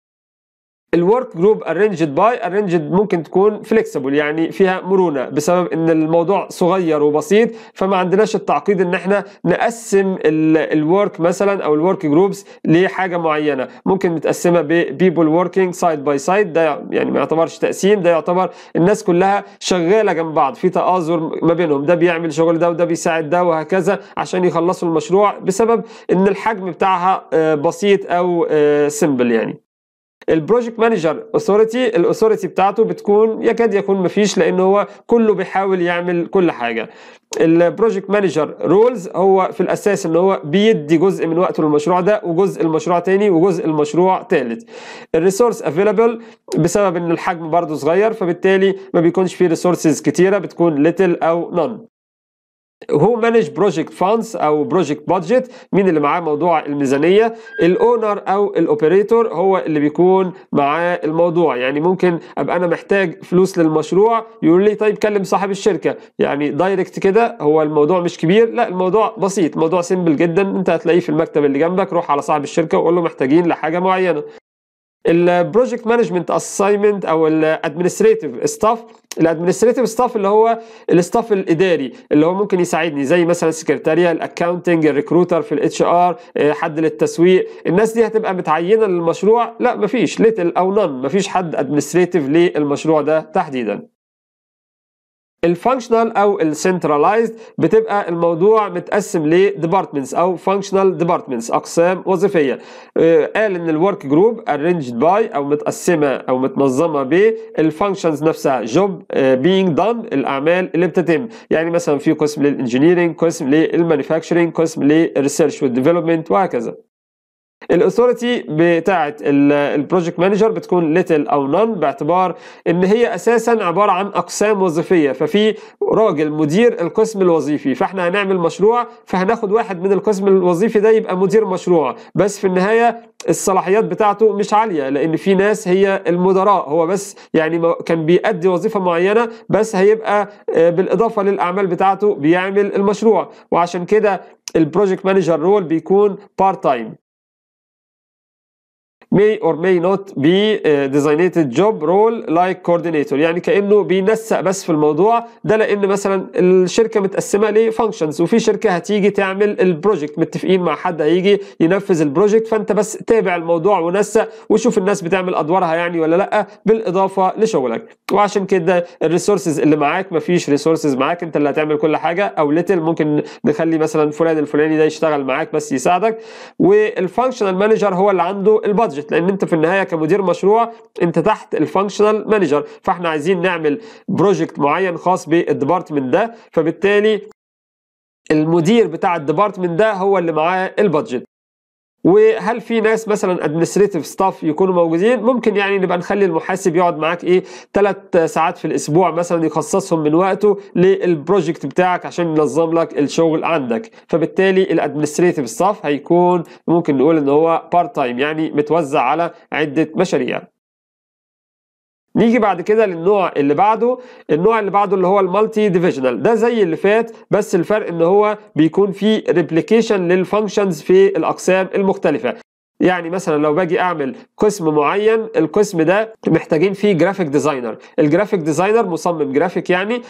الورك جروب ارينجد باي ارينجد ممكن تكون فليكسيبل يعني فيها مرونه بسبب ان الموضوع صغير وبسيط فما عندناش التعقيد ان احنا نقسم الورك مثلا او الورك جروبس لحاجه معينه ممكن متقسمه ببيبل وركينج سايد باي سايد ده يعني ما يعتبرش تقسيم ده يعتبر الناس كلها شغاله جنب بعض في تآزر ما بينهم ده بيعمل شغل ده وده بيساعد ده وهكذا عشان يخلصوا المشروع بسبب ان الحجم بتاعها آه، بسيط او سيمبل يعني البروجكت مانجر اوثوريتي الاوثوريتي بتاعته بتكون يكاد يكون مفيش لان هو كله بيحاول يعمل كل حاجه البروجكت مانجر رولز هو في الاساس ان هو بيدي جزء من وقته للمشروع ده وجزء المشروع تاني وجزء المشروع تالت الريسورس افيلابل بسبب ان الحجم برضه صغير فبالتالي ما بيكونش فيه ريسورسز كتيره بتكون ليتل او نون هو مانج بروجكت فاندز او بروجكت بادجت مين اللي معاه موضوع الميزانيه الاونر او الاوبريتور هو اللي بيكون معاه الموضوع يعني ممكن ابقى انا محتاج فلوس للمشروع يقول لي طيب كلم صاحب الشركه يعني دايركت كده هو الموضوع مش كبير لا الموضوع بسيط موضوع سيمبل جدا انت هتلاقيه في المكتب اللي جنبك روح على صاحب الشركه وقول له محتاجين لحاجه معينه البروجكت مانجمنت اساينمنت او الادمنستريتيف ستاف الادمنستريتيف ستاف اللي هو الستاف الاداري اللي هو ممكن يساعدني زي مثلا السكرتاريه الاكاونتنج الريكروتر في الاتش ار حد للتسويق الناس دي هتبقى متعينه للمشروع لا مفيش ليتل او نون مفيش حد ادمنستريتيف للمشروع ده تحديدا الفانكشنال او السنترلايزد بتبقى الموضوع متقسم لديبارتمنتس او فانكشنال ديبارتمنتس اقسام وظيفيه آه، قال ان الورك جروب ارينجد باي او متقسمه او متنظمه بالفانكشنز نفسها جوب بينج دان الاعمال اللي بتتم يعني مثلا في قسم للانجينيرنج قسم للمانيفاكتشرنج قسم للريسيرش والديفلوبمنت وهكذا الاثوريتي بتاعه البروجكت مانجر بتكون ليتل او نون باعتبار ان هي اساسا عباره عن اقسام وظيفيه ففي راجل مدير القسم الوظيفي فاحنا هنعمل مشروع فهناخد واحد من القسم الوظيفي ده يبقى مدير مشروع بس في النهايه الصلاحيات بتاعته مش عاليه لان في ناس هي المدراء هو بس يعني ما- كان بيأدي وظيفه معينه بس هيبقى آه، بالاضافه للاعمال بتاعته بيعمل المشروع وعشان كده البروجكت مانجر رول بيكون بارت تايم may or may not be uh, designated job role like coordinator يعني كانه بينسق بس في الموضوع ده لان مثلا الشركه متقسمه لفانكشنز وفي شركه هتيجي تعمل البروجكت متفقين مع حد هيجي ينفذ البروجكت فانت بس تابع الموضوع ونسق وشوف الناس بتعمل ادوارها يعني ولا لا بالاضافه لشغلك وعشان كده الريسورسز اللي معاك مفيش ريسورسز معاك انت اللي هتعمل كل حاجه او ليتل ممكن نخلي مثلا فلان الفلاني ده يشتغل معاك بس يساعدك والفانكشنال مانجر هو اللي عنده البادجت لان انت في النهايه كمدير مشروع انت تحت الفانكشنال مانجر فاحنا عايزين نعمل بروجكت معين خاص بالديبارتمنت ده فبالتالي المدير بتاع الديبارتمنت ده هو اللي معاه البادجت وهل في ناس مثلا ادمنستريتيف ستاف يكونوا موجودين ممكن يعني نبقى نخلي المحاسب يقعد معاك ايه ثلاث ساعات في الاسبوع مثلا يخصصهم من وقته للبروجكت بتاعك عشان ينظم لك الشغل عندك فبالتالي الادمنستريتيف ستاف هيكون ممكن نقول ان هو بارت تايم يعني متوزع على عده مشاريع نيجي بعد كده للنوع اللي بعده النوع اللي بعده اللي هو المالتي ديفيجنال ده زي اللي فات بس الفرق ان هو بيكون فيه ريبليكيشن للفانكشنز في الاقسام المختلفه يعني مثلا لو باجي اعمل قسم معين القسم ده محتاجين فيه جرافيك ديزاينر الجرافيك ديزاينر مصمم جرافيك يعني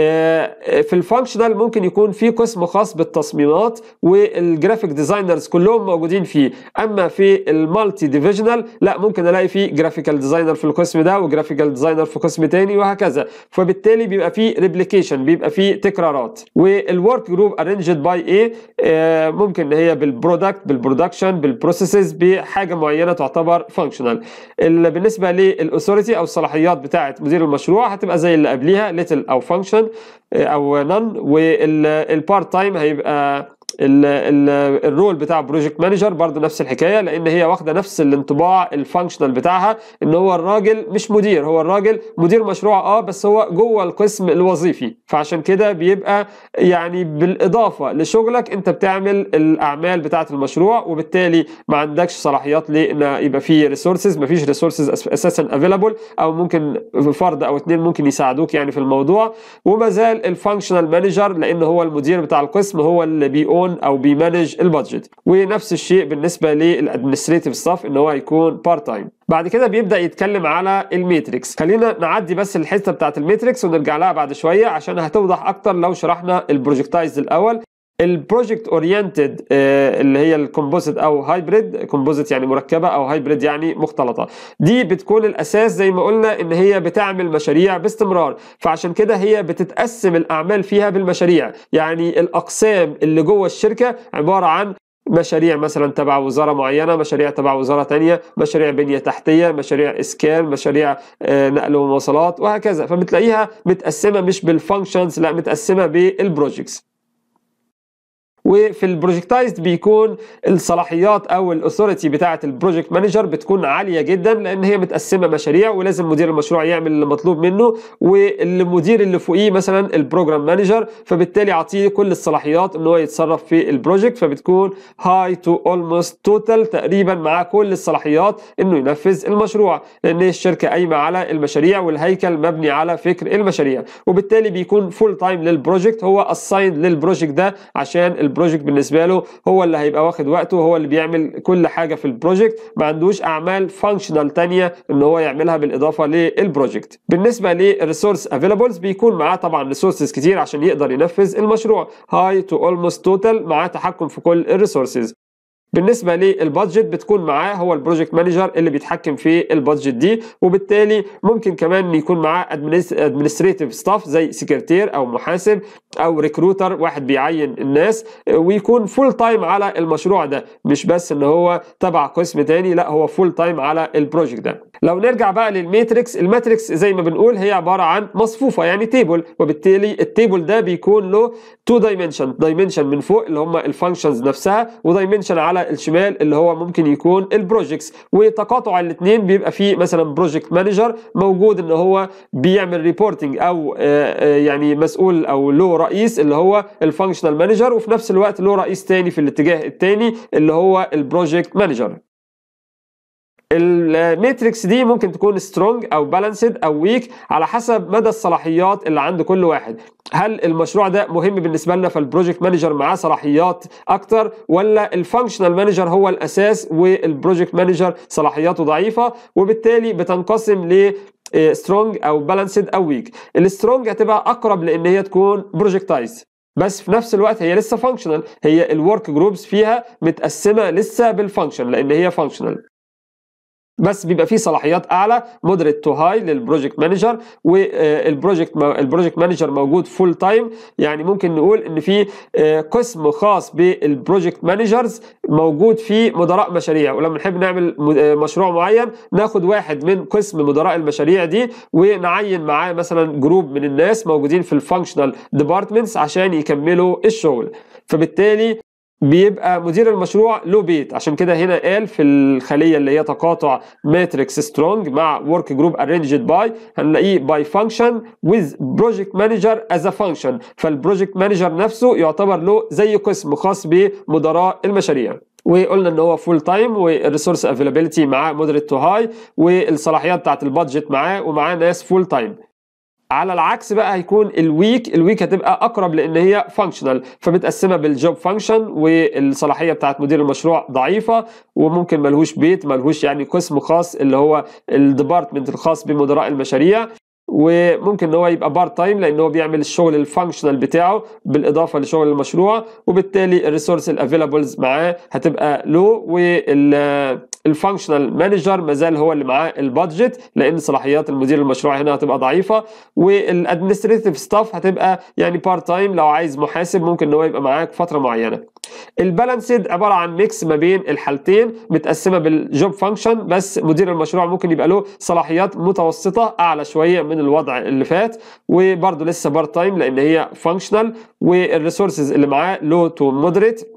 في الفانكشنال ممكن يكون في قسم خاص بالتصميمات والجرافيك ديزاينرز كلهم موجودين فيه اما في المالتي ديفيجنال لا ممكن الاقي فيه جرافيكال ديزاينر في القسم ده وجرافيكال ديزاينر في قسم تاني وهكذا فبالتالي بيبقى فيه ريبليكيشن بيبقى فيه تكرارات والورك جروب ارينجد باي ايه ممكن ان هي بالبرودكت بالبرودكشن بالبروسيسز بحاجه معينه تعتبر فانكشنال بالنسبه للاثوريتي او الصلاحيات بتاعه مدير المشروع هتبقى زي اللي قبليها ليتل او فانكشن او نون والبارت تايم هيبقى الرول بتاع بروجكت مانجر برضه نفس الحكايه لان هي واخده نفس الانطباع الفانكشنال بتاعها ان هو الراجل مش مدير هو الراجل مدير مشروع اه بس هو جوه القسم الوظيفي فعشان كده بيبقى يعني بالاضافه لشغلك انت بتعمل الاعمال بتاعه المشروع وبالتالي ما عندكش صلاحيات لان يبقى في ريسورسز ما فيش ريسورسز اساسا افيلابل او ممكن فرد او اثنين ممكن يساعدوك يعني في الموضوع وما زال الفانكشنال مانجر لان هو المدير بتاع القسم هو اللي بيقول او بيمانج البادجت ونفس الشيء بالنسبه للادمنستريتيف ستاف ان هو هيكون بارت تايم بعد كده بيبدا يتكلم على الميتريكس خلينا نعدي بس الحته بتاعت الميتريكس ونرجع لها بعد شويه عشان هتوضح اكتر لو شرحنا البروجكتايز الاول البروجكت اورينتد اللي هي الكومبوزيت او هايبريد كومبوزيت يعني مركبه او هايبريد يعني مختلطه دي بتكون الاساس زي ما قلنا ان هي بتعمل مشاريع باستمرار فعشان كده هي بتتقسم الاعمال فيها بالمشاريع يعني الاقسام اللي جوه الشركه عباره عن مشاريع مثلا تبع وزاره معينه مشاريع تبع وزاره تانية مشاريع بنيه تحتيه مشاريع اسكان مشاريع نقل ومواصلات وهكذا فبتلاقيها متقسمه مش بالفانكشنز لا متقسمه بالبروجكتس وفي البروجكتايزد بيكون الصلاحيات او الاثوريتي بتاعه البروجكت مانجر بتكون عاليه جدا لان هي متقسمه مشاريع ولازم مدير المشروع يعمل اللي مطلوب منه والمدير اللي فوقيه مثلا البروجرام مانجر فبالتالي اعطيه كل الصلاحيات ان هو يتصرف في البروجكت فبتكون هاي تو اولموست توتال تقريبا معاه كل الصلاحيات انه ينفذ المشروع لان الشركه قايمه على المشاريع والهيكل مبني على فكر المشاريع وبالتالي بيكون فول تايم للبروجكت هو اسايند للبروجكت ده عشان البروجكت بالنسبه له هو اللي هيبقى واخد وقته هو اللي بيعمل كل حاجه في البروجكت ما عندوش اعمال فانكشنال تانية ان هو يعملها بالاضافه للبروجكت بالنسبه للريسورس افيلابلز بيكون معاه طبعا ريسورسز كتير عشان يقدر ينفذ المشروع هاي تو اولموست توتال معاه تحكم في كل الريسورسز بالنسبه للبادجت بتكون معاه هو البروجكت مانجر اللي بيتحكم في البادجت دي وبالتالي ممكن كمان يكون معاه ادمنستريتيف ستاف زي سكرتير او محاسب او ريكروتر واحد بيعين الناس ويكون فول تايم على المشروع ده مش بس ان هو تبع قسم تاني لا هو فول تايم على البروجكت ده لو نرجع بقى للماتريكس الماتريكس زي ما بنقول هي عباره عن مصفوفه يعني تيبل وبالتالي التيبل ده بيكون له تو دايمنشن دايمنشن من فوق اللي هم الفانكشنز نفسها ودايمنشن على الشمال اللي هو ممكن يكون البروجكتس وتقاطع الاثنين بيبقى فيه مثلا بروجكت مانجر موجود ان هو بيعمل ريبورتنج او يعني مسؤول او له رئيس اللي هو الفانكشنال مانجر وفي نفس الوقت له رئيس تاني في الاتجاه التاني اللي هو البروجكت مانجر الماتريكس دي ممكن تكون سترونج او بالانسد او ويك على حسب مدى الصلاحيات اللي عند كل واحد هل المشروع ده مهم بالنسبه لنا فالبروجكت مانجر معاه صلاحيات اكتر ولا الفانكشنال مانجر هو الاساس والبروجكت مانجر صلاحياته ضعيفه وبالتالي بتنقسم ل سترونج او بالانسد او ويك السترونج هتبقى اقرب لان هي تكون بروجكتايز بس في نفس الوقت هي لسه فانكشنال هي الورك جروبس فيها متقسمه لسه بالفانكشن لان هي فانكشنال بس بيبقى فيه صلاحيات اعلى مودريت تو هاي للبروجكت مانجر والبروجكت البروجكت مانجر موجود فول تايم يعني ممكن نقول ان في قسم خاص بالبروجكت مانجرز موجود فيه مدراء مشاريع ولما نحب نعمل مشروع معين ناخد واحد من قسم مدراء المشاريع دي ونعين معاه مثلا جروب من الناس موجودين في الفانكشنال ديبارتمنتس عشان يكملوا الشغل فبالتالي بيبقى مدير المشروع له بيت عشان كده هنا قال في الخليه اللي هي تقاطع ماتريكس سترونج مع ورك جروب ارينجد باي هنلاقيه باي فانكشن ويز بروجكت مانجر از ا فانكشن فالبروجكت مانجر نفسه يعتبر له زي قسم خاص بمدراء المشاريع وقلنا ان هو فول تايم والريسورس افيلابيلتي معاه مودريت تو هاي والصلاحيات بتاعت البادجت معاه ومعاه ناس فول تايم على العكس بقى هيكون الويك الويك هتبقى اقرب لان هي فانكشنال فمتقسمه بالجوب فانكشن والصلاحيه بتاعت مدير المشروع ضعيفه وممكن ملهوش بيت ملهوش يعني قسم خاص اللي هو الديبارتمنت الخاص بمدراء المشاريع وممكن ان هو يبقى بارت تايم لان هو بيعمل الشغل الفانكشنال بتاعه بالاضافه لشغل المشروع وبالتالي الريسورس الافيلابلز معاه هتبقى لو والفانكشنال مانجر مازال هو اللي معاه البادجت لان صلاحيات المدير المشروع هنا هتبقى ضعيفه والادمنستريتيف ستاف هتبقى يعني بارت تايم لو عايز محاسب ممكن ان هو يبقى معاك فتره معينه البالانسد عباره عن ميكس ما بين الحالتين متقسمه بالجوب فانكشن بس مدير المشروع ممكن يبقى له صلاحيات متوسطه اعلى شويه من الوضع اللي فات وبرده لسه بارت تايم لان هي فانكشنال والريسورسز اللي معاه لو تو مودريت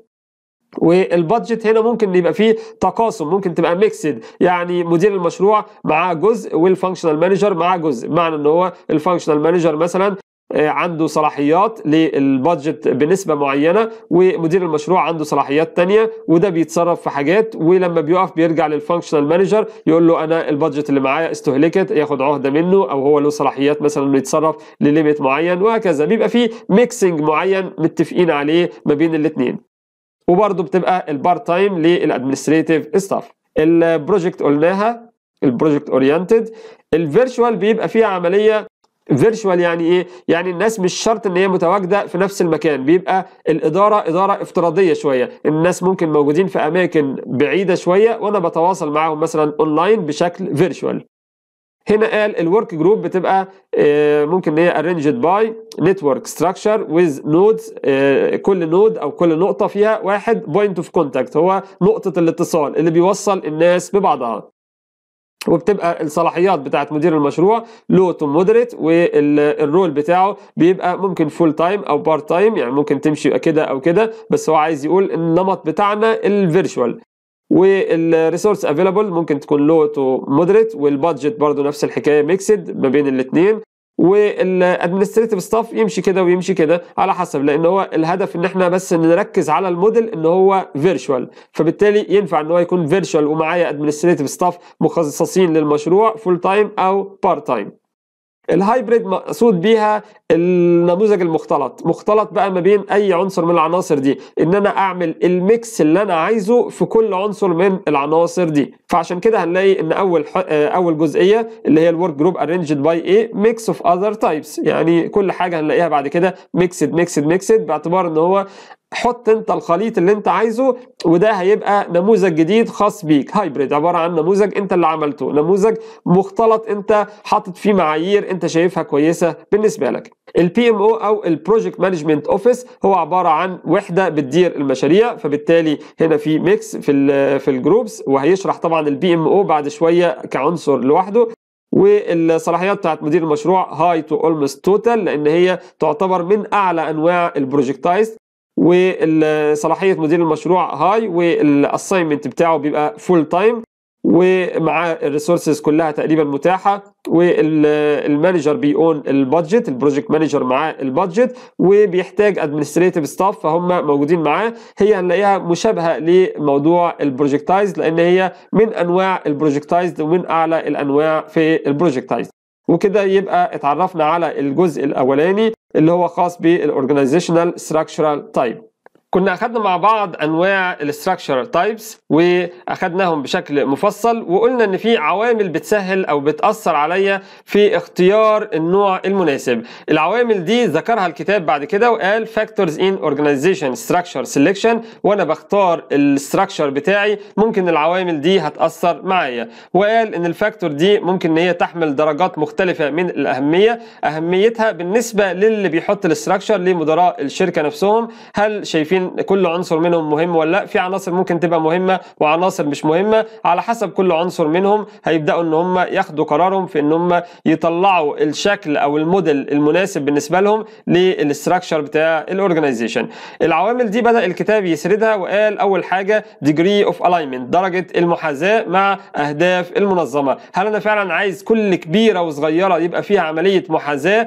والبادجت هنا ممكن يبقى فيه تقاسم ممكن تبقى ميكسد يعني مدير المشروع معاه جزء والفانكشنال مانجر معاه جزء بمعنى ان هو الفانكشنال مانجر مثلا عنده صلاحيات للبادجت بنسبة معينة ومدير المشروع عنده صلاحيات تانية وده بيتصرف في حاجات ولما بيقف بيرجع للفانكشنال مانجر يقول له انا البادجت اللي معايا استهلكت ياخد عهدة منه او هو له صلاحيات مثلا انه يتصرف لليميت معين وهكذا بيبقى في ميكسنج معين متفقين عليه ما بين الاثنين وبرضه بتبقى البارت تايم للادمنستريتيف ستاف البروجكت قلناها البروجكت اورينتد الفيرتشوال بيبقى فيها عمليه فيرتشوال يعني ايه؟ يعني الناس مش شرط ان هي متواجده في نفس المكان، بيبقى الاداره اداره افتراضيه شويه، الناس ممكن موجودين في اماكن بعيده شويه وانا بتواصل معاهم مثلا اونلاين بشكل فيرتشوال. هنا قال الورك جروب بتبقى ممكن ان هي ارينجد باي نتورك ستراكشر ويز نودز كل نود او كل نقطه فيها واحد بوينت اوف كونتاكت هو نقطه الاتصال اللي بيوصل الناس ببعضها. وبتبقى الصلاحيات بتاعت مدير المشروع لو تو مودريت والرول بتاعه بيبقى ممكن فول تايم او بارت تايم يعني ممكن تمشي كده او كده بس هو عايز يقول النمط بتاعنا الفيرتشوال والريسورس افيلابل ممكن تكون لو تو مودريت والبادجت برضو نفس الحكايه ميكسد ما بين الاثنين والادمنستريتيف ستاف يمشي كده ويمشي كده على حسب لان هو الهدف ان احنا بس نركز على الموديل ان هو فيرتشوال فبالتالي ينفع ان هو يكون فيرتشوال ومعايا ادمنستريتيف ستاف مخصصين للمشروع فول تايم او بارت تايم الهايبريد مقصود بيها النموذج المختلط مختلط بقى ما بين اي عنصر من العناصر دي ان انا اعمل الميكس اللي انا عايزه في كل عنصر من العناصر دي فعشان كده هنلاقي ان اول اول جزئيه اللي هي الورك جروب ارينجد باي ايه ميكس اوف اذر تايبس يعني كل حاجه هنلاقيها بعد كده ميكسد ميكسد ميكسد باعتبار ان هو حط انت الخليط اللي انت عايزه وده هيبقى نموذج جديد خاص بيك هايبريد عباره عن نموذج انت اللي عملته نموذج مختلط انت حاطط فيه معايير انت شايفها كويسه بالنسبه لك البي ام او او البروجكت مانجمنت اوفيس هو عباره عن وحده بتدير المشاريع فبالتالي هنا في ميكس في ال في الجروبس وهيشرح طبعا البي ام او بعد شويه كعنصر لوحده والصلاحيات بتاعت مدير المشروع هاي تو اولموست توتال لان هي تعتبر من اعلى انواع البروجكتايز وصلاحيه مدير المشروع هاي والاساينمنت بتاعه بيبقى فول تايم ومعاه الريسورسز كلها تقريبا متاحه والمانجر بيقون البادجت البروجكت مانجر معاه البادجت وبيحتاج ادمنستريتيف ستاف فهم موجودين معاه هي هنلاقيها مشابهه لموضوع البروجكتايز لان هي من انواع البروجكتايز ومن اعلى الانواع في البروجكتايز وكده يبقى اتعرفنا على الجزء الاولاني اللي هو خاص بالاورجنايزيشنال ستراكشرال تايب كنا اخدنا مع بعض انواع الاستراكشر تايبس واخدناهم بشكل مفصل وقلنا ان في عوامل بتسهل او بتاثر عليا في اختيار النوع المناسب العوامل دي ذكرها الكتاب بعد كده وقال factors in organization structure selection وانا بختار الاستراكشر بتاعي ممكن العوامل دي هتاثر معايا وقال ان الفاكتور دي ممكن ان هي تحمل درجات مختلفه من الاهميه اهميتها بالنسبه للي بيحط الاستراكشر لمدراء الشركه نفسهم هل شايفين كل عنصر منهم مهم ولا لا في عناصر ممكن تبقى مهمه وعناصر مش مهمه على حسب كل عنصر منهم هيبداوا ان هم ياخدوا قرارهم في ان هم يطلعوا الشكل او الموديل المناسب بالنسبه لهم للاستراكشر بتاع الاورجنايزيشن العوامل دي بدا الكتاب يسردها وقال اول حاجه degree اوف الاينمنت درجه المحاذاه مع اهداف المنظمه هل انا فعلا عايز كل كبيره وصغيره يبقى فيها عمليه محاذاه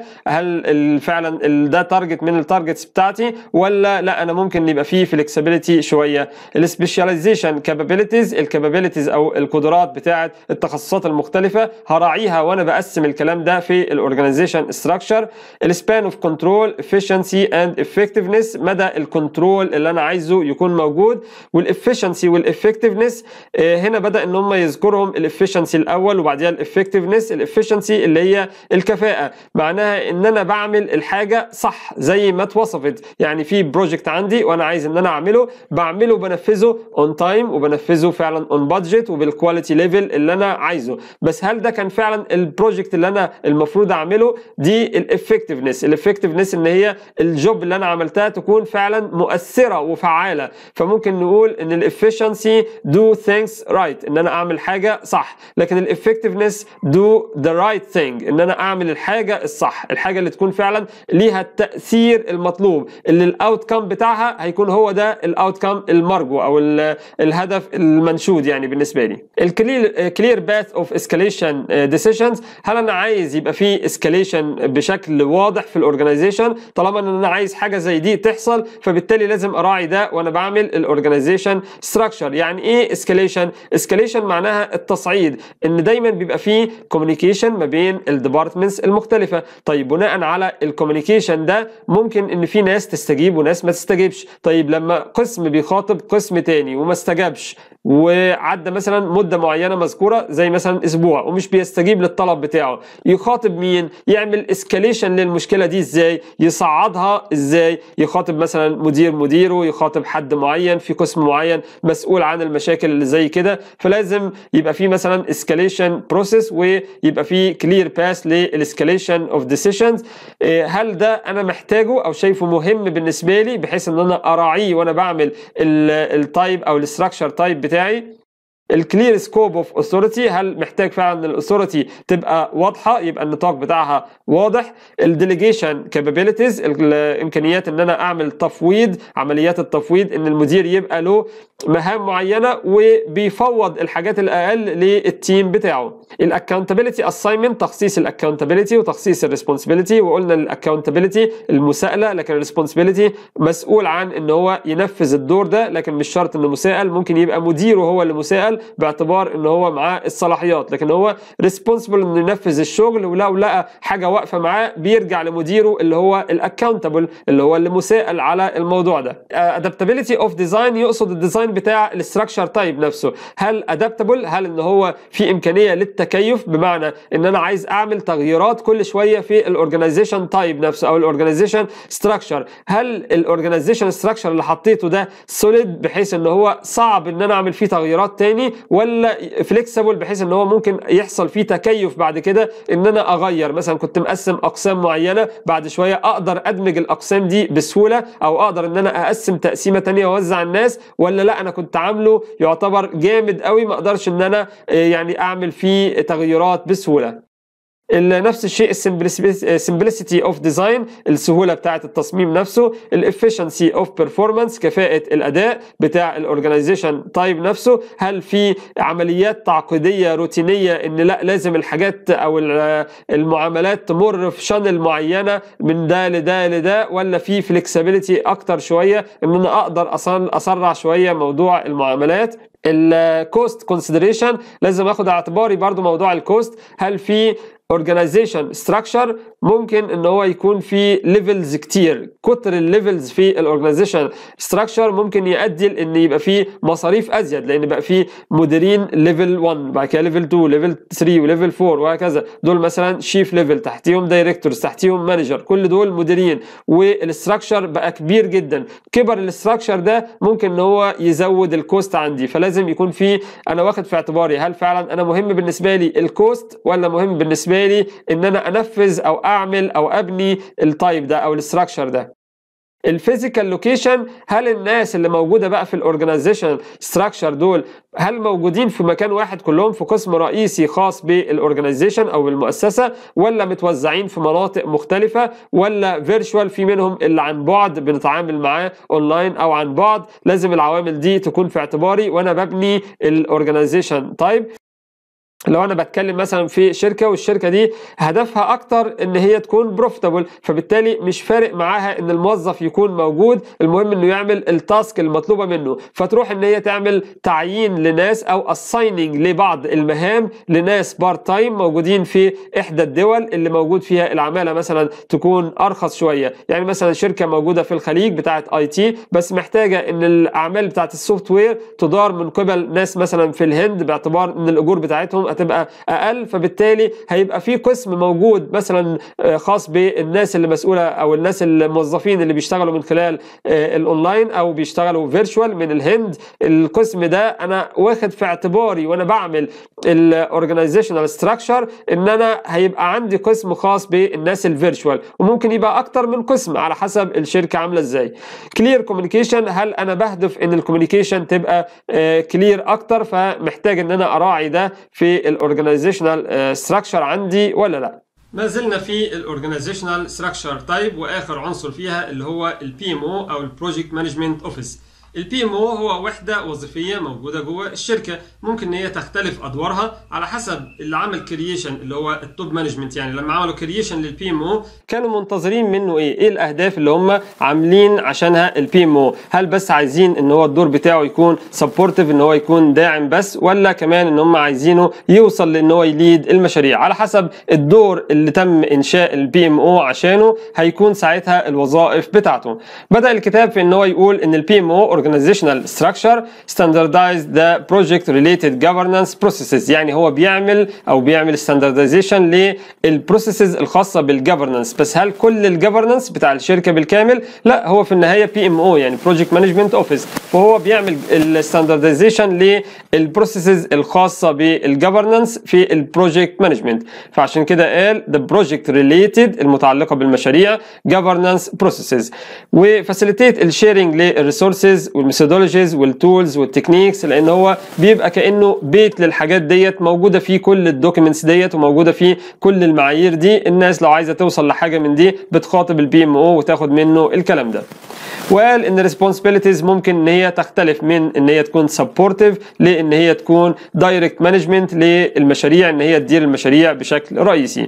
هل فعلا ده تارجت من التارجتس بتاعتي ولا لا انا ممكن يبقى فيه فلكسبيليتي شويه السبيشاليزيشن كابابيلتيز الكابابيلتيز او القدرات بتاعه التخصصات المختلفه هراعيها وانا بقسم الكلام ده في الاورجنايزيشن ستراكشر السبان اوف كنترول efficiency اند effectiveness مدى الكنترول اللي انا عايزه يكون موجود والافشنسي والافكتفنس هنا بدا ان هم يذكرهم الافشنسي الاول وبعديها الافكتفنس الافشنسي اللي هي الكفاءه معناها ان انا بعمل الحاجه صح زي ما اتوصفت يعني في بروجكت عندي وانا عايز ان انا اعمله بعمله وبنفذه اون تايم وبنفذه فعلا اون بادجت وبالكواليتي ليفل اللي انا عايزه بس هل ده كان فعلا البروجكت اللي انا المفروض اعمله دي الافكتفنس الافكتفنس ان هي الجوب اللي انا عملتها تكون فعلا مؤثره وفعاله فممكن نقول ان الافشنسي دو ثينكس رايت ان انا اعمل حاجه صح لكن الافكتفنس دو ذا رايت ثينج ان انا اعمل الحاجه الصح الحاجه اللي تكون فعلا ليها التاثير المطلوب اللي الاوت كام بتاعها هيكون هو ده الاوت كام المرجو او الهدف المنشود يعني بالنسبه لي الكلير كلير باث اوف اسكاليشن ديسيشنز هل انا عايز يبقى في اسكاليشن بشكل واضح في الاورجنايزيشن طالما ان انا عايز حاجه زي دي تحصل فبالتالي لازم اراعي ده وانا بعمل الاورجنايزيشن ستراكشر يعني ايه اسكاليشن اسكاليشن معناها التصعيد ان دايما بيبقى فيه كوميونيكيشن ما بين الديبارتمنتس المختلفه طيب بناء على الكوميونيكيشن ده ممكن ان في ناس تستجيب وناس ما تستجيبش طيب لما قسم بيخاطب قسم تاني وما استجابش وعدى مثلا مده معينه مذكوره زي مثلا اسبوع ومش بيستجيب للطلب بتاعه يخاطب مين يعمل اسكاليشن للمشكله دي ازاي يصعدها ازاي يخاطب مثلا مدير مديره يخاطب حد معين في قسم معين مسؤول عن المشاكل اللي زي كده فلازم يبقى في مثلا اسكاليشن بروسيس ويبقى في كلير باس للاسكاليشن اوف ديسيشنز هل ده انا محتاجه او شايفه مهم بالنسبه لي بحيث ان انا اراعيه وانا بعمل التايب او الاستراكشر تايب بتاعي الكلير سكوب اوف اوثورتي هل محتاج فعلا ان الاثورتي تبقى واضحه يبقى النطاق بتاعها واضح الديليجيشن كابابيلتيز الامكانيات ان انا اعمل تفويض عمليات التفويض ان المدير يبقى له مهام معينه وبيفوض الحاجات الاقل للتيم بتاعه الاكونتابيلتي اساينمنت تخصيص الاكونتابيلتي وتخصيص الريسبونسبيلتي وقلنا الاكونتابيلتي المساءله لكن الريسبونسبيلتي مسؤول عن ان هو ينفذ الدور ده لكن مش شرط انه مساءل ممكن يبقى مديره هو اللي مساءل باعتبار ان هو معاه الصلاحيات لكن هو ريسبونسبل انه ينفذ الشغل ولو لقى حاجه واقفه معاه بيرجع لمديره اللي هو الاكونتبل اللي هو اللي مساءل على الموضوع ده ادابتابيلتي اوف ديزاين يقصد الديزاين بتاع الاستراكشر تايب نفسه هل ادابتبل هل ان هو في امكانيه للتكيف بمعنى ان انا عايز اعمل تغييرات كل شويه في الاورجنايزيشن تايب نفسه او الاورجنايزيشن ستراكشر هل الاورجنايزيشن ستراكشر اللي حطيته ده سوليد بحيث ان هو صعب ان انا اعمل فيه تغييرات تاني ولا فليكسبل بحيث ان هو ممكن يحصل فيه تكيف بعد كده ان انا اغير مثلا كنت مقسم اقسام معينه بعد شويه اقدر ادمج الاقسام دي بسهوله او اقدر ان انا اقسم تقسيمه تانية واوزع الناس ولا لا انا كنت عامله يعتبر جامد قوي ما اقدرش ان انا يعني اعمل فيه تغييرات بسهوله نفس الشيء السمبلسيتي اوف ديزاين السهوله بتاعه التصميم نفسه الافشنسي اوف بيرفورمانس كفاءه الاداء بتاع الاورجنايزيشن تايب نفسه هل في عمليات تعقيديه روتينيه ان لا لازم الحاجات او المعاملات تمر في شانل معينه من ده لده لده ولا في فلكسبيليتي اكتر شويه ان انا اقدر اسرع شويه موضوع المعاملات الكوست كونسيدريشن لازم اخد اعتباري برضو موضوع الكوست هل في اورجانيزيشن ستراكشر ممكن ان هو يكون في ليفلز كتير كتر الليفلز في الاورجانيزيشن ستراكشر ممكن يؤدي لان يبقى في مصاريف ازيد لان بقى في مديرين ليفل 1 بعد كده ليفل 2 ليفل 3 وليفل 4 وهكذا دول مثلا شيف ليفل تحتيهم دايركتورز تحتيهم مانجر كل دول مديرين والاستراكشر بقى كبير جدا كبر الاستراكشر ده ممكن ان هو يزود الكوست عندي فلازم يكون في انا واخد في اعتباري هل فعلا انا مهم بالنسبه لي الكوست ولا مهم بالنسبه لي ان انا انفذ او اعمل او ابني التايب ده او الاستراكشر ده الفيزيكال لوكيشن هل الناس اللي موجوده بقى في الاورجنايزيشن ستراكشر دول هل موجودين في مكان واحد كلهم في قسم رئيسي خاص بالاورجنايزيشن او بالمؤسسه ولا متوزعين في مناطق مختلفه ولا فيرتشوال في منهم اللي عن بعد بنتعامل معاه اونلاين او عن بعد لازم العوامل دي تكون في اعتباري وانا ببني الاورجنايزيشن تايب لو انا بتكلم مثلا في شركه والشركه دي هدفها اكتر ان هي تكون بروفيتابل فبالتالي مش فارق معاها ان الموظف يكون موجود المهم انه يعمل التاسك المطلوبه منه فتروح ان هي تعمل تعيين لناس او اسايننج لبعض المهام لناس بارت تايم موجودين في احدى الدول اللي موجود فيها العماله مثلا تكون ارخص شويه يعني مثلا شركه موجوده في الخليج بتاعه اي تي بس محتاجه ان الاعمال بتاعه السوفت وير تدار من قبل ناس مثلا في الهند باعتبار ان الاجور بتاعتهم هتبقى اقل فبالتالي هيبقى في قسم موجود مثلا خاص بالناس اللي مسؤوله او الناس الموظفين اللي بيشتغلوا من خلال الاونلاين او بيشتغلوا فيرتشوال من الهند القسم ده انا واخد في اعتباري وانا بعمل الاورجنايزيشنال ستراكشر ان انا هيبقى عندي قسم خاص بالناس الفيرتشوال وممكن يبقى اكتر من قسم على حسب الشركه عامله ازاي كلير كوميونيكيشن هل انا بهدف ان الكوميونيكيشن تبقى كلير اكتر فمحتاج ان انا اراعي ده في الاورجنايزيشنال ستراكشر عندي ولا لا ما زلنا في الاورجنايزيشنال ستراكشر تايب واخر عنصر فيها اللي هو البي ام او او البروجكت مانجمنت اوفيس البي ام او هو وحده وظيفيه موجوده جوه الشركه ممكن ان هي تختلف ادوارها على حسب اللي عمل كرييشن اللي هو التوب مانجمنت يعني لما عملوا كرييشن للبي ام او كانوا منتظرين منه ايه ايه الاهداف اللي هم عاملين عشانها البي ام او هل بس عايزين ان هو الدور بتاعه يكون سبورتيف ان هو يكون داعم بس ولا كمان ان هم عايزينه يوصل لان هو يليد المشاريع على حسب الدور اللي تم انشاء البي ام او عشانه هيكون ساعتها الوظائف بتاعته بدا الكتاب في ان هو يقول ان البي ام او organizational structure standardize the project related governance processes يعني هو بيعمل او بيعمل standardization للبروسيسز الخاصه بالجفرنس بس هل كل الجفرنس بتاع الشركه بالكامل لا هو في النهايه بي ام او يعني بروجكت مانجمنت اوفيس فهو بيعمل الستاندردايزيشن للبروسيسز الخاصه بالجفرنس في البروجكت مانجمنت فعشان كده قال the project related المتعلقه بالمشاريع governance processes وفاسيليتيت الشيرنج للريسورسز والميثودولوجيز والتولز والتكنيكس لان هو بيبقى كانه بيت للحاجات ديت موجوده فيه كل الدوكيومنتس ديت وموجوده فيه كل المعايير دي الناس لو عايزه توصل لحاجه من دي بتخاطب البي ام او وتاخد منه الكلام ده وقال ان responsibilities ممكن ان هي تختلف من ان هي تكون سبورتيف لان هي تكون دايركت مانجمنت للمشاريع ان هي تدير المشاريع بشكل رئيسي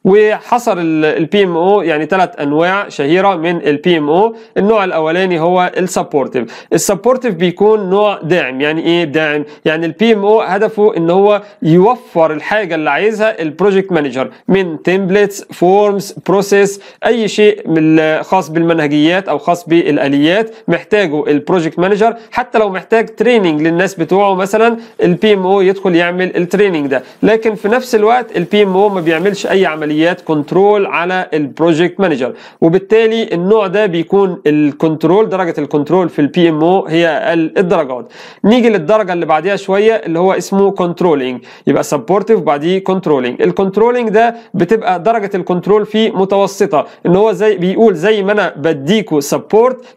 وحصر البي ام او يعني ثلاث انواع شهيره من البي ام او النوع الاولاني هو السبورتيف السبورتيف بيكون نوع داعم يعني ايه داعم يعني البي ام او هدفه ان هو يوفر الحاجه اللي عايزها البروجكت مانجر من تمبلتس فورمز بروسيس اي شيء خاص بالمنهجيات او خاص بالاليات محتاجه البروجكت مانجر حتى لو محتاج تريننج للناس بتوعه مثلا البي ام او يدخل يعمل التريننج ده لكن في نفس الوقت البي ام او ما بيعملش اي عمليات كنترول على البروجكت مانجر وبالتالي النوع ده بيكون الكنترول درجه الكنترول في البي ام او هي اقل الدرجات نيجي للدرجه اللي بعديها شويه اللي هو اسمه كنترولينج يبقى سبورتيف وبعديه كنترولينج الكنترولينج ده بتبقى درجه الكنترول فيه متوسطه ان هو زي بيقول زي ما انا بديكوا سبورت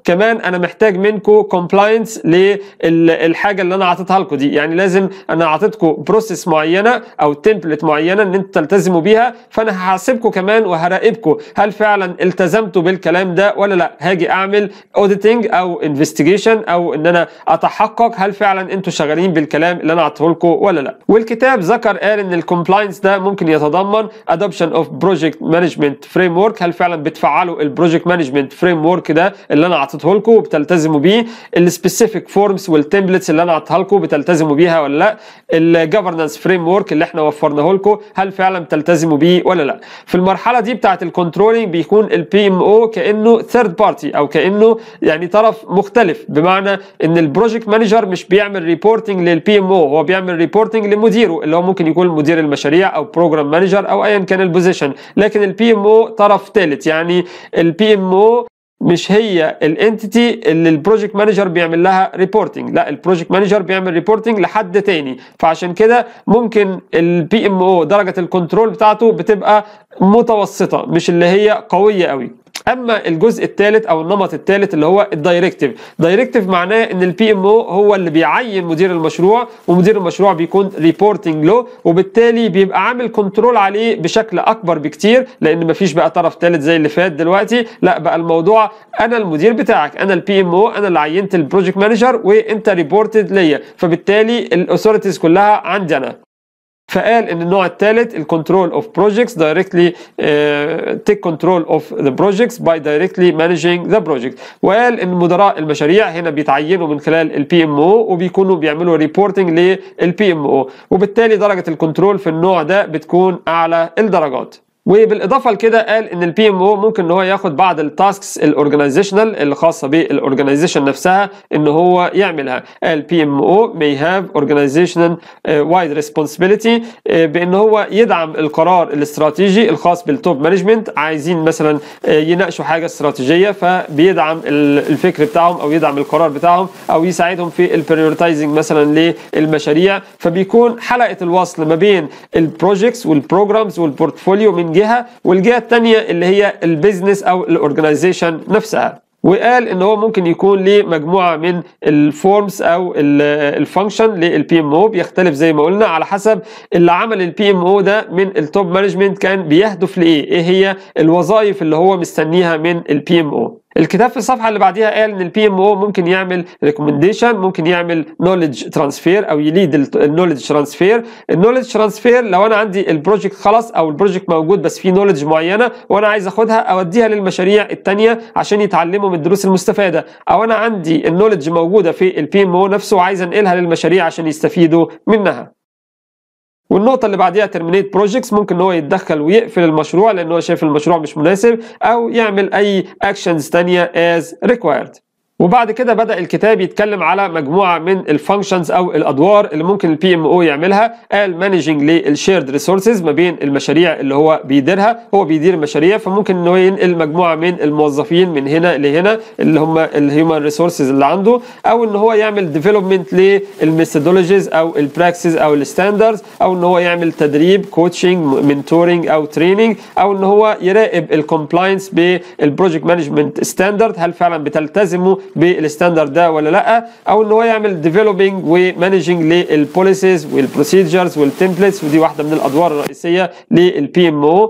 كمان انا محتاج منكم كومبلاينس للحاجه اللي انا عطيتها لكم دي يعني لازم انا عطيتكم بروسيس معينه او تمبلت معينه ان انتوا تلتزموا بيها فانا هحاسبكم كمان وهراقبكم هل فعلا التزمتوا بالكلام ده ولا لا هاجي اعمل اوديتنج او انفستيجيشن او ان انا اتحقق هل فعلا انتوا شغالين بالكلام اللي انا عطيه لكم ولا لا والكتاب ذكر قال ان الكومبلاينس ده ممكن يتضمن ادوبشن اوف بروجكت مانجمنت فريم ورك هل فعلا بتفعلوا البروجكت مانجمنت فريم ورك ده اللي انا عطيته لكم وبتلتزموا بيه السبيسيفيك فورمز والتمبلتس اللي انا عطيتها لكم بتلتزموا بيها ولا لا الجفرنس فريم ورك اللي احنا وفرناه لكم هل فعلا بتلتزموا بيه ولا لا في المرحله دي بتاعه الكنترولينج بيكون البي ام او كانه ثيرد بارتي او كانه يعني طرف مختلف بمعنى ان البروجكت مانجر مش بيعمل ريبورتنج للبي ام او هو بيعمل ريبورتنج لمديره اللي هو ممكن يكون مدير المشاريع او بروجرام مانجر او ايا كان البوزيشن لكن البي ام او طرف ثالث يعني البي ام او مش هي الانتيتي اللي البروجكت مانجر بيعمل لها ريبورتنج لا البروجكت مانجر بيعمل ريبورتنج لحد تاني فعشان كده ممكن البي ام او درجه الكنترول بتاعته بتبقى متوسطه مش اللي هي قويه قوي اما الجزء الثالث او النمط الثالث اللي هو الدايركتيف دايركتيف معناه ان البي ام او هو اللي بيعين مدير المشروع ومدير المشروع بيكون ريبورتنج له وبالتالي بيبقى عامل كنترول عليه بشكل اكبر بكتير لان مفيش بقى طرف ثالث زي اللي فات دلوقتي لا بقى الموضوع انا المدير بتاعك انا البي ام او انا اللي عينت البروجكت مانجر وانت ريبورتد ليا فبالتالي الاثوريتيز كلها عندي انا فقال ان النوع الثالث الكنترول اوف بروجكتس دايركتلي تيك كنترول اوف ذا بروجكتس باي دايركتلي مانجينج ذا بروجكت وقال ان مدراء المشاريع هنا بيتعينوا من خلال البي ام او وبيكونوا بيعملوا ريبورتنج للبي ام او وبالتالي درجه الكنترول في النوع ده بتكون اعلى الدرجات وبالاضافه لكده قال ان البي ام او ممكن ان هو ياخد بعض التاسكس الاورجنايزيشنال اللي خاصه بالاورجنايزيشن نفسها ان هو يعملها قال بي ام او may have organizational wide responsibility بان هو يدعم القرار الاستراتيجي الخاص بالتوب مانجمنت عايزين مثلا يناقشوا حاجه استراتيجيه فبيدعم الفكر بتاعهم او يدعم القرار بتاعهم او يساعدهم في البريورتايزنج مثلا للمشاريع فبيكون حلقه الوصل ما بين البروجكتس والبروجرامز والبورتفوليو من جهه والجهه الثانيه اللي هي البيزنس او الاورجنايزيشن نفسها وقال ان هو ممكن يكون ليه مجموعه من الفورمز او الفانكشن للبي ام او بيختلف زي ما قلنا على حسب اللي عمل البي ام او ده من التوب مانجمنت كان بيهدف لايه ايه هي الوظائف اللي هو مستنيها من البي ام او الكتاب في الصفحه اللي بعديها قال ان البي ام او ممكن يعمل ريكومنديشن ممكن يعمل نولج ترانسفير او يليد النولج ترانسفير النولج ترانسفير لو انا عندي البروجكت خلاص او البروجكت موجود بس فيه نولج معينه وانا عايز اخدها اوديها للمشاريع الثانيه عشان يتعلموا من الدروس المستفاده او انا عندي النولج موجوده في البي ام او نفسه وعايز انقلها للمشاريع عشان يستفيدوا منها والنقطة اللي بعديها ترمينيت بروجكتس ممكن ان هو يتدخل ويقفل المشروع لان هو شايف المشروع مش مناسب او يعمل اي اكشنز تانية as required وبعد كده بدا الكتاب يتكلم على مجموعه من الفانكشنز او الادوار اللي ممكن البي ام او يعملها قال مانجنج للشيرد ريسورسز ما بين المشاريع اللي هو بيديرها هو بيدير المشاريع فممكن ان هو ينقل مجموعه من الموظفين من هنا لهنا اللي هم الهيومن ريسورسز اللي عنده او ان هو يعمل ديفلوبمنت للميثودولوجيز او البراكسز او الستاندردز او ان هو يعمل تدريب كوتشنج منتورنج او تريننج او ان هو يراقب الكومبلاينس بالبروجكت مانجمنت ستاندرد هل فعلا بتلتزموا بالستاندرد ده ولا لا او ان هو يعمل ديفلوبينج ومانجنج للبوليسيز والبروسيجرز والتمبلتس ودي واحده من الادوار الرئيسيه للبي ام او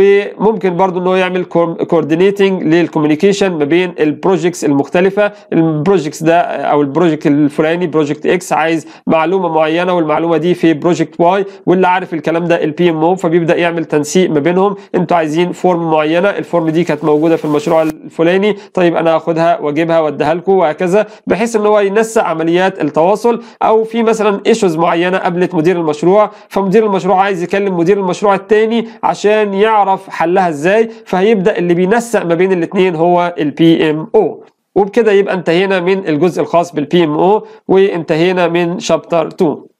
وممكن برضو ان هو يعمل كوردينيتنج للكوميونيكيشن ما بين البروجكتس المختلفه البروجكتس ده او البروجكت الفلاني بروجكت اكس عايز معلومه معينه والمعلومه دي في بروجكت واي واللي عارف الكلام ده البي ام او فبيبدا يعمل تنسيق ما بينهم انتوا عايزين فورم معينه الفورم دي كانت موجوده في المشروع الفلاني طيب انا هاخدها واجيبها واديها لكم وهكذا بحيث ان هو ينسق عمليات التواصل او في مثلا ايشوز معينه قابلت مدير المشروع فمدير المشروع عايز يكلم مدير المشروع الثاني عشان يعرف حلها ازاي فهيبدا اللي بينسق ما بين الاثنين هو البي ام او وبكده يبقى انتهينا من الجزء الخاص بالبي ام او وانتهينا من شابتر 2